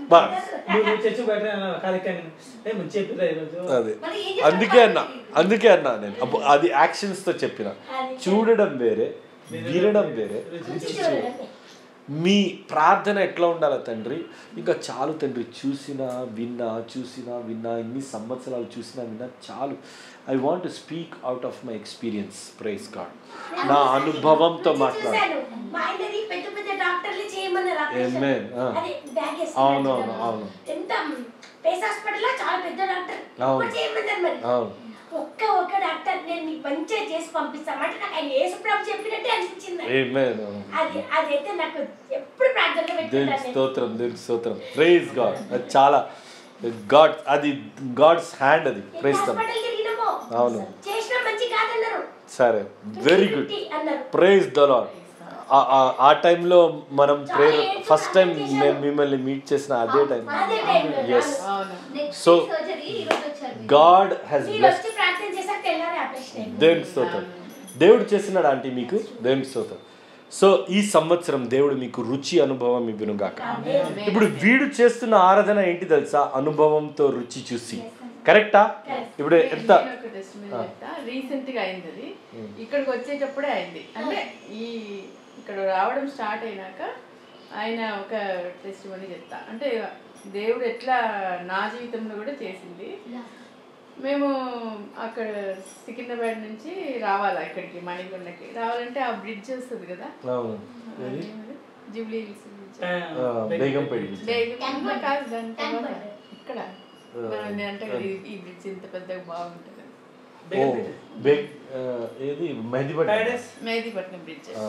బా నువ్వు చర్చి బయట కార్యక్రమం ఏ మంచి చెప్పిరా ఈరోజు అదే మరి ఏం అందుకే అన్నా అందుకే అన్నా నేను అబ్బో, అది యాక్షన్స్ తో చెప్పిన చూడడం వేరే వినడం వేరే రుచి చూడడం. మీ ప్రార్థన ఎట్లా ఉండాలి తండ్రి ఇంకా చాలు తండ్రి చూసినా విన్నా చూసినా విన్నా ఇన్ని సంవత్సరాలు చూసినా విన్నా చాలు I want to speak out of my experience praise God నా అనుభవంతో మాట్లాడు చూశాను. మా ఆయనది పెద్ద పెద్ద డాక్టర్లు చేయమన్నారు ఆపరేషన్. Amen. ఆ. అదే బ్యాగ్ వేసి అవును, అవును, పెట్టడం. అవును. ఎంత పేస్ హాస్పిటల్ చాలా పెద్ద డాక్టర్ అవును. ఒక్కటి చేయమన్నారు మరి అవును ఒక్క ఒక్క డాక్టర్ నేను నీకు మంచిగా చేసి పంపిస్తామంటే నాకు ఆయన యేసుప్రభు చెప్పినట్టే అనిపించింది Amen. అది అదైతే నాకు ఎప్పుడు ప్రార్థనలో దేవుని పెట్టుకుంటాను నేను. స్తోత్రం దేవుని స్తోత్రం ప్రైజ్ గాడ్ అది చాలా గాడ్ అది గాడ్స్ హ్యాండ్ అది ఎన్ని ప్రైజ్ హాస్పిటల్ తిరిగినామో అవును. చేసినా మంచి కాదన్నారు సరే వెరీ గుడ్ 50 అన్నారు ప్రైజ్ ద లాడ్ ఆ టైంలో మనం ప్రేయర్ ఫస్ట్ టైం నేను మిమ్మల్ని మీట్ చేసిన అదే టైం అదే టైంలో ఎస్ అవును నెక్స్ట్ So, సర్జరీ ఈ రోజు వచ్చారు మీరు. గాడ్ హ్యాస్ మీరు బ్లెస్డ్ వచ్చి ప్రార్థన చేశాక తెల్లారి ఆపరేషన్ అయింది దేవుని స్తోత్రం దేవుడు చేసినాడు ఆంటీ మీకు దేవుని స్తోత్రం సో ఈ సంవత్సరం దేవుడు మీకు రుచి అనుభవం ఇవ్వను గాక ఇప్పుడు వీడు చేస్తున్న ఆరాధన ఏంటి తెలుసా అనుభవంతో రుచి చూసి కరెక్టా ఇప్పుడు ఎంత నేను ఒక టెస్టిమనీ చెప్తా రీసెంట్ గా అయింది అది ఇక్కడికి వచ్చేటప్పుడే అయింది అంటే ఈ ఇక్కడ రావడం స్టార్ట్ అయినాక ఆయన ఒక టెస్టిమనీ చెప్తా అంటే దేవుడు ఎట్లా నా జీవితంలో కూడా చేసింది మేము అక్కడ సికింద్రాబాద్ నుంచి రావాలా ఇక్కడికి మణికొండకి రావాలంటే ఆ బ్రిడ్జ్ వస్తుంది కదా అవును ఏది? జూబ్లీ హిల్స్ బ్రిడ్జ్ ఆ, బేగంపేట నుంచి. బేగం కాదు దాని ట్యాంక్ తర్వాత బండ్. ఇక్కడ మనం నేను అంటే కదా ఈ- ఈ బ్రిడ్జ్ ఇంత పెద్దగా బాగుంటుంది ఓ బేగ్ ఆ, ఏది మెహదీపట్నం Paradise? మేదీపట్నం బ్రిడ్జ్ ఆ,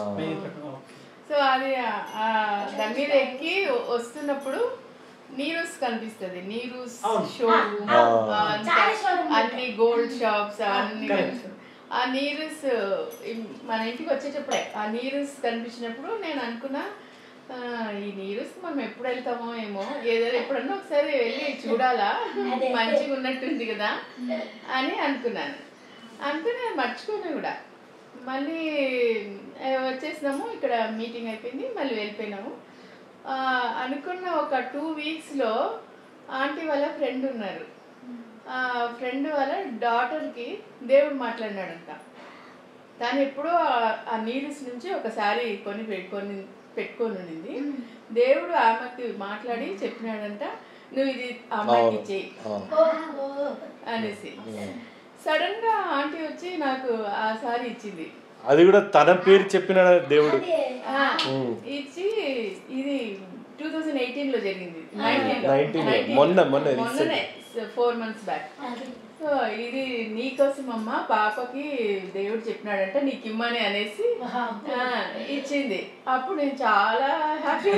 సో అది ఆ- ఆ దాని మీద ఎక్కి వస్తున్నప్పుడు నీరూస్ కనిపిస్తుంది నీరూస్ అవును. షో ఆ, ఆ. చాలా showroom అన్ని గోల్డ్ షాప్స్ అన్ని correct. కనిపిస్తుంది ఆ నీరూస్ ఇం- మన ఇంటికి వచ్చేటప్పుడే ఆ నీరూస్ కనిపించినప్పుడు నేను అనుకున్నా ఆ, ఈ నీరూస్ మనం ఎప్పుడు వెళ్తామో ఏమో ఏదైనా ఎప్పుడన్నా ఒకసారి వెళ్ళి చూడాలా అదే. మంచిగా ఉన్నట్టుంది కదా అని అనుకున్నాను అనుకుని అది మర్చిపోయినా కూడా మళ్ళీ ఆ, వచ్చేసినాము ఇక్కడ మీటింగ్ అయిపోయింది మళ్ళీ వెళ్ళిపోయినాము ఆ, అనుకున్న ఒక టూ వీక్స్లో ఆంటీ వాళ్ళ ఫ్రెండ్ ఉన్నారు ఆ ఫ్రెండ్ వాళ్ళ డాటర్కి దేవుడు మాట్లాడినాడంట తను ఎప్పుడో ఆ- ఆ నీరస్ నుంచి ఒకసారి కొని పెట్టుకొని పెట్టుకొని ఉండింది దేవుడు ఆమెకి మాట్లాడి చెప్పినాడంట నువ్వు ఇది ఆ అమ్మాయికి అవును. ఇచ్చేయి అవును. ఓ, ఓ. అనేసి సడన్ గా ఆంటీ వచ్చి నాకు ఆ సారీ ఇచ్చింది అది కూడా తన పేరు చెప్పిన దేవుడు అదే. ఆ, ఉమ్. ఇచ్చి ఇది టూ థౌజండ్ ఎయిటీన్ లో జరిగింది 19 లో. మొన్న, మొన్న మొన్ననే ఫోర్ మంత్స్ బ్యాక్ అదే. సో ఇది నీకోసం అమ్మ పాపకి దేవుడు చెప్పినాడంట నీకు ఇమ్మని అనేసి వావ్. ఆ, ఇచ్చింది అప్పుడు నేను చాలా హ్యాపీ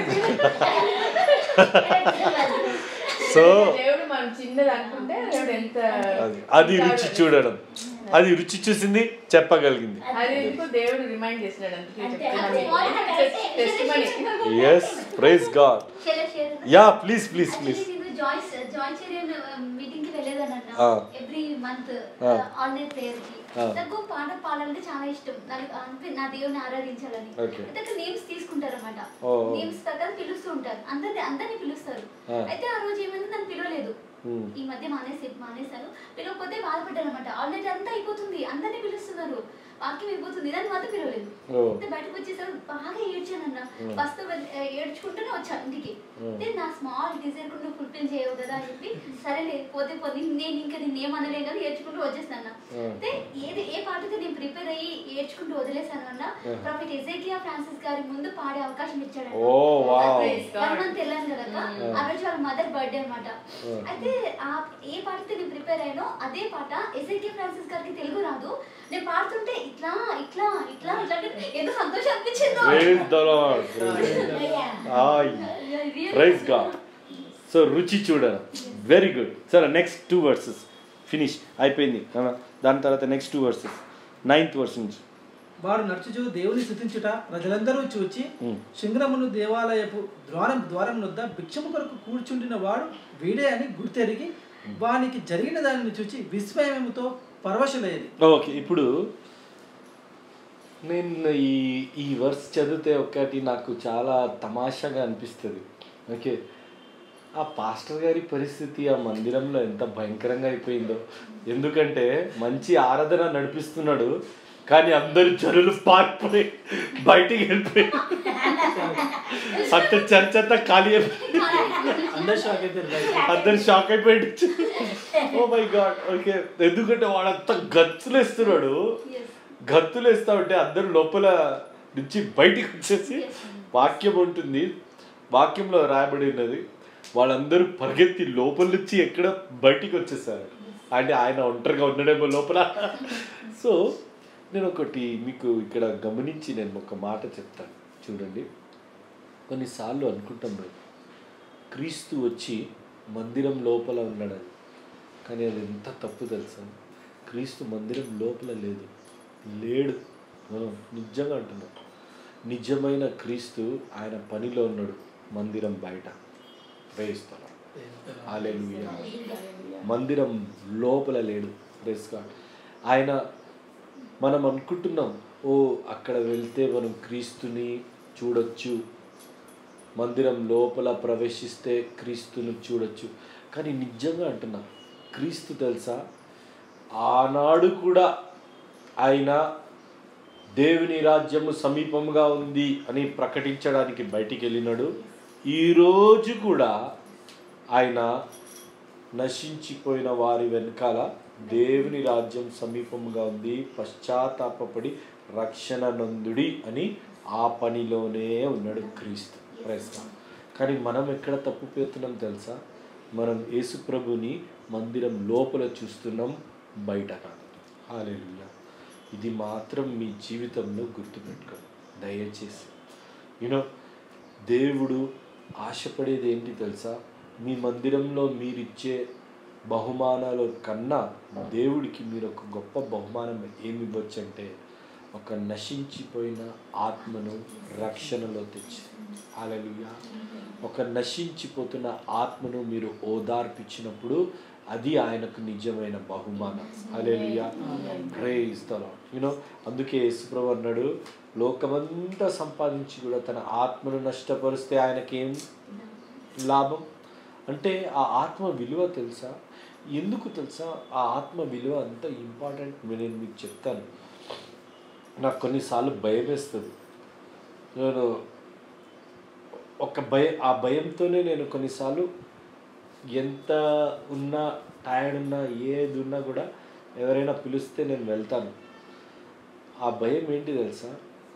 సో దేవుడు మనం చిన్నది అనుకుంటే దేవుడు ఎంత అది అది రుచి చూడడం అది రుచి చూసింది చెప్పగలిగింది అది ఎందుకో దేవుడు రిమైండ్ చేసినాడు అందుకే అంతే, చెప్తున్నాను అంతే. Testimony yes praise God share share ya please please please Actually, నేను జాయిస్ జాయిన్ చేయడం మీటింగ్ కి వెళ్ళేదానంట ఆ. ఎవ్రీ మంత్ ఆ. ఆన్లైన్ ప్రేయర్ కి ఆ. నాకు పాట పాడాలంటే చాలా ఇష్టం నాకు అంటే నా దేవుని ఆరాధించాలని Okay. అయితే అక్కడ నేమ్స్ తీసుకుంటారన్నమాట ఓ, ఓ. నేమ్స్ ప్రకారం పిలుస్తూ ఉంటారు అందరిని అందరిని పిలుస్తారు ఆ. అయితే ఆ రోజు ఏమైంది నన్ను పిలవలేదు Hmm. ఈ మధ్య మానేసి మానేశారు పిలవకపోతే బాధపడ్డారు అనమాట ఆల్రెడీ అంతా అయిపోతుంది అందరినీ పిలుస్తున్నారు వాక్యం అయిపోతుంది దాన్ని మాత్రం పిలవలేదు ఓ. అయితే బయటకు వచ్చేసారు బాగా ఏడ్చానన్న బస్తో వెళ్ళి- ఏ, ఏడ్చుకుంటూనే వచ్చాను ఇంటికి అయితే నా స్మాల్ డిజైర్ కూడా ఫుల్ఫిల్ చేయవు కదా అని చెప్పి సరేలే పోతే పోతే నేను ఇంకా నేను ఏమనలేను కానీ ఏడ్చుకుంటూ వచ్చేసాను అయితే ఏది ఏ పాటతో నేను ప్రిపేర్ అయ్యి ఏడ్చుకుంటూ వదిలేసాను అన్న ప్రాఫిట్ ఎజేకియా ఫ్రాన్సిస్ గారి ముందు పాడే అవకాశం ఇచ్చాడు oh wow Praise God. One month వెళ్ళాను కదా ఆ రోజు వాళ్ళ మదర్ బర్త్డే అన్నమాట అయితే ఆ ఏ పాటతో నేను ప్రిపేర్ అయ్యానో అదే పాట ఎస్ఐకే ఫ్రాన్సిస్ గారికి తెలుగు రాదు నేను పాడుతుంటే ఇట్లా ఇట్లా ఇట్లా ఇట్లా అంటే ఎంతో సంతోషం అనిపించిందో ప్రైజ్ ద లార్డ్ ఆయ్ ప్రైజ్ గాడ్ సో రుచి చూడడం వెరీ గుడ్ సరే నెక్స్ట్ టూ వర్సెస్ ఫినిష్ అయిపోయింది ఆ, దాని తర్వాత next two verses ninth verse నుంచి వాడు నడుచుచు దేవుని స్థుతించుట ప్రజలందరూ చూచి ఉమ్. శృంగరమును దేవాలయపు ద్వారం ద్వారం వద్ద భిక్షము కొరకు కూర్చుండిన వాడు వీడే అని గుర్తెరిగి వానికి జరిగిన దానిని చూచి విస్మయముతో పరవశులయ్యేది ఓకే ఇప్పుడు నేను ఈ ఈ వర్స్ చదివితే ఒకటి నాకు చాలా తమాషాగా అనిపిస్తుంది ఓకే ఆ పాస్టర్ గారి పరిస్థితి ఆ మందిరంలో ఎంత భయంకరంగా అయిపోయిందో ఎందుకంటే మంచి ఆరాధన నడిపిస్తున్నాడు కానీ అందరు జనులు పారిపోయి బయటికి వెళ్ళిపోయి అంత చర్చ అంతా ఖాళీ అయిపోయి అందరు షాక్ అవుతారు బయట. అందరు షాక్ అయిపోయి ఓ మై గాడ్ ఓకే ఎందుకంటే వాడంతా గత్తులేస్తున్నాడు గత్తులేస్తా ఉంటే అందరు లోపల నుంచి బయటికి వచ్చేసి వాక్యం ఉంటుంది వాక్యంలో రాయబడి ఉన్నది వాళ్ళందరూ పరిగెత్తి లోపల నుంచి ఎక్కడ బయటికి వచ్చేసారు అంటే ఆయన ఒంటరిగా ఉండడేమో లోపల సో నేను ఒకటి మీకు ఇక్కడ గమనించి నేను ఒక మాట చెప్తాను చూడండి కొన్నిసార్లు అనుకుంటాం మేము క్రీస్తు వచ్చి మందిరం లోపల ఉన్నాడని కానీ అది ఎంత తప్పు తెలుసా క్రీస్తు మందిరం లోపల లేదు లేడు మనం నిజంగా అంటున్నాం నిజమైన క్రీస్తు ఆయన పనిలో ఉన్నాడు మందిరం బయట వేయిస్తాను హల్లెలూయా మందిరం లోపల లేడు ప్రైజ్ గాడ్ ఆయన మనం అనుకుంటున్నాం ఓ అక్కడ వెళ్తే మనం క్రీస్తుని చూడొచ్చు మందిరం లోపల ప్రవేశిస్తే క్రీస్తును చూడొచ్చు కానీ నిజంగా అంటున్నా క్రీస్తు తెలుసా ఆనాడు కూడా ఆయన దేవుని రాజ్యము సమీపంగా ఉంది అని ప్రకటించడానికి బయటికి వెళ్ళినాడు ఈరోజు కూడా ఆయన నశించిపోయిన వారి వెనకాల దేవుని రాజ్యం సమీపంగా ఉంది పశ్చాత్తాపడి రక్షణ నందుడి అని ఆ పనిలోనే ఉన్నాడు క్రీస్తు ప్రైస్తా కానీ మనం ఎక్కడ తప్పిపోతున్నాం తెలుసా మనం యేసు ప్రభుని మందిరం లోపల చూస్తున్నాం బయట కాదు హాలేలుయా ఇది మాత్రం మీ జీవితంలో గుర్తుపెట్టుకోండి దయచేసి యూనో దేవుడు ఆశపడేది ఏంటి తెలుసా మీ మందిరంలో మీరిచ్చే బహుమానాల కన్నా దేవుడికి మీరు ఒక గొప్ప బహుమానం ఏమి ఇవ్వచ్చు అంటే ఒక నశించిపోయిన ఆత్మను రక్షణలో తెచ్చి అలలుయా ఒక నశించిపోతున్న ఆత్మను మీరు ఓదార్పించినప్పుడు అది ఆయనకు నిజమైన బహుమానం అలేలుయా ప్రేజ్ యూనో అందుకే యేసుప్రభు అన్నాడు లోకమంతా సంపాదించి కూడా తన ఆత్మను నష్టపరిస్తే ఆయనకేం లాభం అంటే ఆ ఆత్మ విలువ తెలుసా ఎందుకు తెలుసా ఆ ఆత్మ విలువ అంత ఇంపార్టెంట్ నేను మీకు చెప్తాను నాకు కొన్నిసార్లు భయం వేస్తుంది నేను ఒక భయం ఆ భయంతోనే నేను కొన్నిసార్లు ఎంత ఉన్నా టైర్డ్ ఉన్నా ఏది ఉన్నా కూడా ఎవరైనా పిలిస్తే నేను వెళ్తాను ఆ భయం ఏంటి తెలుసా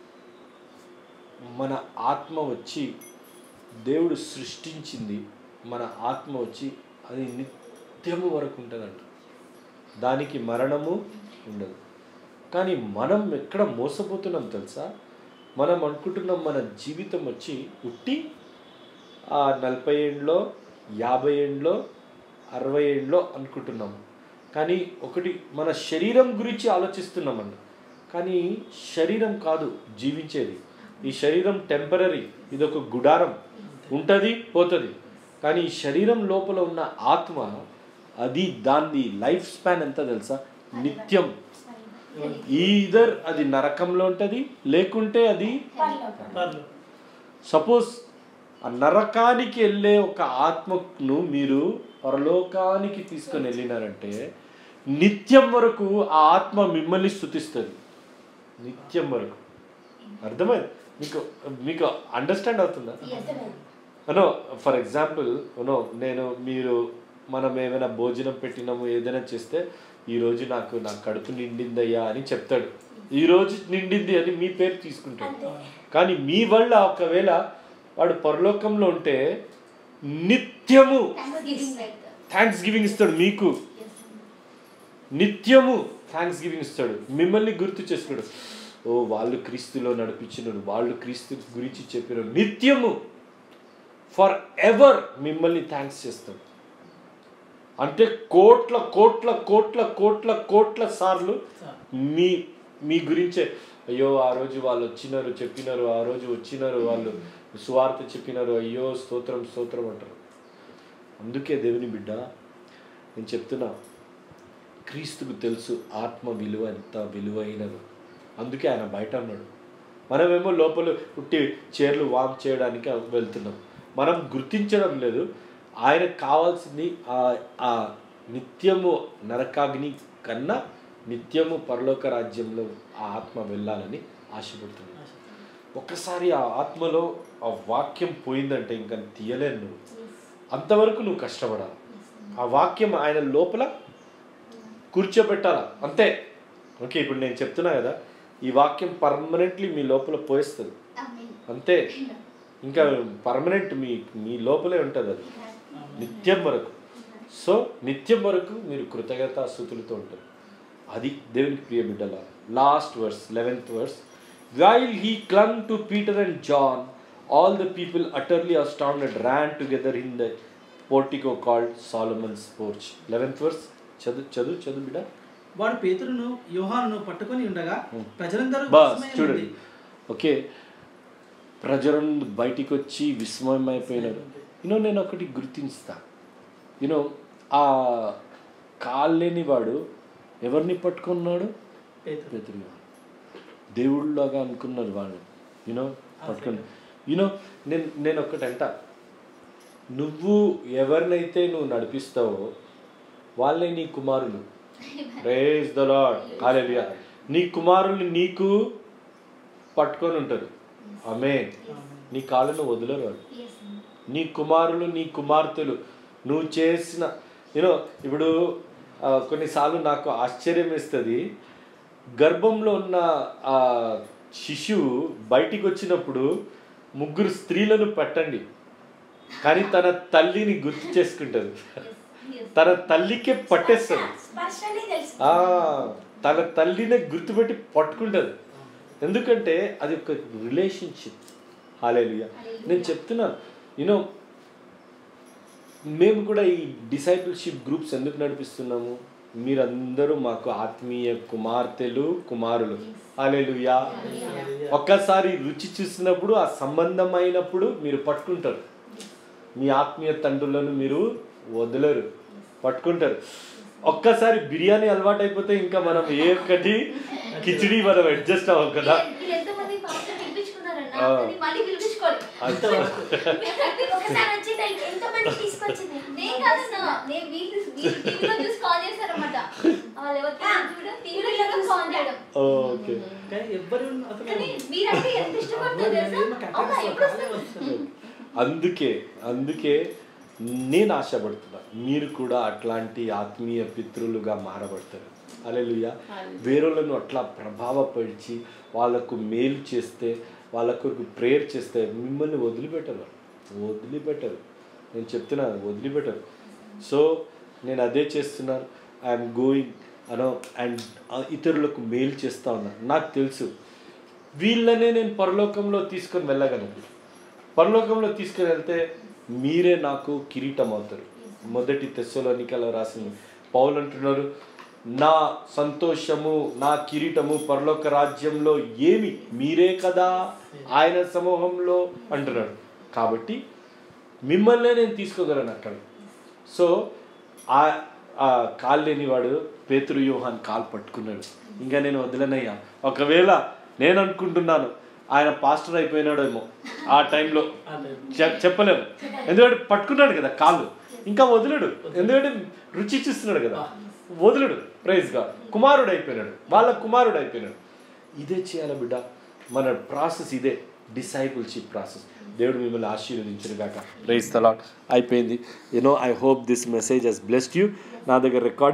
మన ఆత్మ వచ్చి దేవుడు సృష్టించింది మన ఆత్మ వచ్చి అది నిత్యము వరకు ఉంటుందంట దానికి మరణము ఉండదు కానీ మనం ఎక్కడ మోసపోతున్నాం తెలుసా మనం అనుకుంటున్నాం మన జీవితం వచ్చి ఉట్టి ఆ నలభై ఏండ్లో యాభై ఏండ్లో అరవై ఏండ్లో అనుకుంటున్నాం కానీ ఒకటి మన శరీరం గురించి ఆలోచిస్తున్నామన్న కానీ శరీరం కాదు జీవించేది ఈ శరీరం టెంపరీ ఇది ఒక గుడారం ఉంటుంది పోతుంది కానీ ఈ శరీరం లోపల ఉన్న ఆత్మ అది దాని లైఫ్ స్పాన్ ఎంత తెలుసా నిత్యం ఈధర్ అది నరకంలో ఉంటుంది లేకుంటే అది పర్లేదు. సపోజ్ ఆ నరకానికి వెళ్ళే ఒక ఆత్మను మీరు పరలోకానికి తీసుకొని వెళ్ళినారంటే నిత్యం వరకు ఆ ఆత్మ మిమ్మల్ని స్థుతిస్తుంది నిత్యం వరకు అర్థమైంది మీకు మీకు అండర్స్టాండ్ అవుతుందా అనో ఫర్ ఎగ్జాంపుల్ అనో నేను మీరు మనం ఏమైనా భోజనం పెట్టినాము ఏదైనా చేస్తే ఈరోజు నాకు నా కడుపు నిండిందయ్యా అని చెప్తాడు ఈరోజు నిండింది అని మీ పేరు తీసుకుంటాడు కానీ మీ వల్ల ఒకవేళ వాడు పరలోకంలో ఉంటే నిత్యము థ్యాంక్స్ గివింగ్ ఇస్తాడు మీకు నిత్యము థ్యాంక్స్ గివింగ్ ఇస్తాడు మిమ్మల్ని గుర్తు చేసుకున్నాడు ఓ వాళ్ళు క్రీస్తులో నడిపించినాడు వాళ్ళు క్రీస్తు గురించి చెప్పినాడు నిత్యము ఫర్ ఎవర్ మిమ్మల్ని థ్యాంక్స్ చేస్తాడు అంటే కోట్ల కోట్ల కోట్ల కోట్ల కోట్ల సార్లు మీ మీ గురించే అయ్యో ఆ రోజు వాళ్ళు వచ్చినారు చెప్పినారు ఆ రోజు వచ్చినారు వాళ్ళు సువార్త చెప్పినారు అయ్యో స్తోత్రం స్తోత్రం అంటారు అందుకే దేవుని బిడ్డ నేను చెప్తున్నా క్రీస్తుకు తెలుసు ఆత్మ విలువ ఎంత విలువైనది అందుకే ఆయన బయట ఉన్నాడు మనమేమో లోపల పుట్టి చీరలు వామ్ చేయడానికి వెళ్తున్నాం మనం గుర్తించడం లేదు ఆయనకు కావాల్సింది ఆ- ఆ నిత్యము నరకాగ్ని కన్నా నిత్యము పరలోక రాజ్యంలో ఆ ఆత్మ వెళ్ళాలని ఆశపడుతుంది ఒక్కసారి ఆ ఆత్మలో ఆ వాక్యం పోయిందంటే ఇంకా తీయలేను నువ్వు అంతవరకు నువ్వు కష్టపడాలి ఆ వాక్యం ఆయన లోపల కూర్చోబెట్టాలా అంతే ఓకే ఇప్పుడు నేను చెప్తున్నా కదా ఈ వాక్యం పర్మనెంట్లీ మీ లోపల పోయిస్తుంది ఆమేన్. అంతే ఇంకా పర్మనెంట్ మీ మీ లోపలే ఉంటుంది అది నిత్యం వరకు సో నిత్యం వరకు మీరు కృతజ్ఞత స్థుతులతో ఉంటారు అది దేవునికి ప్రియ బిడ్డల last verse eleventh verse while he clung to Peter and John all the people utterly astounded ran together in the portico called Solomon's porch eleventh verse చదువు చదువు చదువు బిడ్డ వాడు పేతురును యోహానును పట్టుకొని ఉండగా ప్రజలందరూ బస్ విస్మయం చూడండి ఉంది. ఓకే ప్రజలందరూ బయటికి వచ్చి విస్మయం అయిపోయినారు యూనో నేను ఒకటి గుర్తించుతా యూనో ఆ కాళ్ళేని వాడు ఎవరిని పట్టుకున్నాడు పేతురు పేతురు దేవుళ్ళలాగా అనుకున్నారు వాళ్ళు యూనో పట్టుకుని యూనో నేను నేను ఒకటి అంట నువ్వు ఎవరినైతే నువ్వు నడిపిస్తావో వాళ్ళే నీ కుమారులు రేస్ ద లాడ్ హాలెలూయా నీ కుమారులు నీకు పట్టుకొని ఉంటారు ఆమె నీ కాళ్ళను వదలరు వాళ్ళు Yes, అన్న. నీ కుమారులు నీ కుమార్తెలు నువ్వు చేసిన యూనో ఇప్పుడు ఆ, కొన్నిసార్లు నాకు ఆశ్చర్యం వేస్తుంది గర్భంలో ఉన్న ఆ శిశువు బయటికి వచ్చినప్పుడు ముగ్గురు స్త్రీలను పెట్టండి కానీ తన తల్లిని గుర్తు చేసుకుంటుంది Yes. తన తల్లికే పట్టేస్తుంది స్పర్శనే తెలుసు ఆ, తన తల్లినే గుర్తుపెట్టి పట్టుకుంటుంది ఎందుకంటే అది ఒక రిలేషన్షిప్ హాలేలుయా నేను చెప్తున్నాను యూనో మేము కూడా ఈ డిసైపుల్షిప్ గ్రూప్స్ ఎందుకు నడిపిస్తున్నాము మీరందరూ మాకు ఆత్మీయ కుమార్తెలు కుమారులు హాలేలుయా ఒక్కసారి రుచి చూసినప్పుడు ఆ సంబంధమైనప్పుడు మీరు పట్టుకుంటారు మీ ఆత్మీయ తండ్రులను మీరు వదలరు పట్టుకుంటారు ఒక్కసారి బిర్యానీ అలవాటు అయిపోతే ఇంకా మనం ఏ ఒక్కటి కిచిడి మనం అడ్జస్ట్ అవ్వం కదా మీరు- మీరు ఎంతమంది పాస్టర్ పిలిపించుకున్నారన్న ఆ. కానీ మళ్ళీ పిలిపించుకోవాలి ఒకసారి వచ్చి ఎంతో మంది తీసుకొచ్చింది నేను కాదన్న నేను వీళ్ళు వీళ్ళు టీవీలో చూసి కాల్ చేశారన్నమాట వాళ్ళు ఎవరు చూడ టీవీలో చూసి కాల్ చేయడం ఓకే కానీ ఎవ్వరు అసలు కానీ మీరంటే ఎంత ఇష్టపడుతుంది తెలుసా అవునా ఎప్పుడు వస్తుంది అందుకే అందుకే నేను ఆశపడుతున్నా మీరు కూడా అట్లాంటి ఆత్మీయ పితృలుగా మారబడతారు అలెలుయ వేరేలను అట్లా ప్రభావపరిచి వాళ్ళకు మేలు చేస్తే వాళ్ళ కొరకు ప్రేయర్ చేస్తే మిమ్మల్ని వదిలిపెట్టరు వాళ్ళు. వదిలిపెట్టరు నేను చెప్తున్నా వదిలిపెట్టరు సో నేను అదే చేస్తున్నాను ఐఎమ్ గోయింగ్ అనో అండ్ ఇతరులకు మేలు చేస్తా ఉన్నా నాకు తెలుసు వీళ్ళనే నేను పరలోకంలో తీసుకొని వెళ్ళగలను పరలోకంలో తీసుకుని వెళ్తే మీరే నాకు కిరీటం అవుతారు మొదటి తెస్సలోనికలో రాసింది పౌలు అంటున్నారు నా సంతోషము నా కిరీటము పరలోక రాజ్యంలో ఏమి మీరే కదా ఆయన సమూహంలో అంటున్నాడు కాబట్టి మిమ్మల్నే నేను తీసుకోగలను అక్కడ సో ఆ ఆ కాలు లేనివాడు పేతురు యోహాన్ కాలు పట్టుకున్నాడు ఇంకా నేను వదిలేనయ్యా ఒకవేళ నేను అనుకుంటున్నాను ఆయన పాస్టర్ అయిపోయినాడేమో ఆ టైంలో చె- చెప్పలేము ఎందుకంటే పట్టుకున్నాడు కదా కాళ్ళు ఇంకా వదలడు ఎందుకంటే రుచి చూస్తున్నాడు కదా వదలడు ప్రైజ్గా కుమారుడు అయిపోయినాడు వాళ్ళ కుమారుడు అయిపోయినాడు ఇదే చేయాలి బిడ్డ మన ప్రాసెస్ ఇదే డిసైపుల్షిప్ ప్రాసెస్ దేవుడు మిమ్మల్ని ఆశీర్వదించిన గాక ప్రైజ్ తలాట్ అయిపోయింది you know I hope this message has blessed you నా దగ్గర రికార్డ్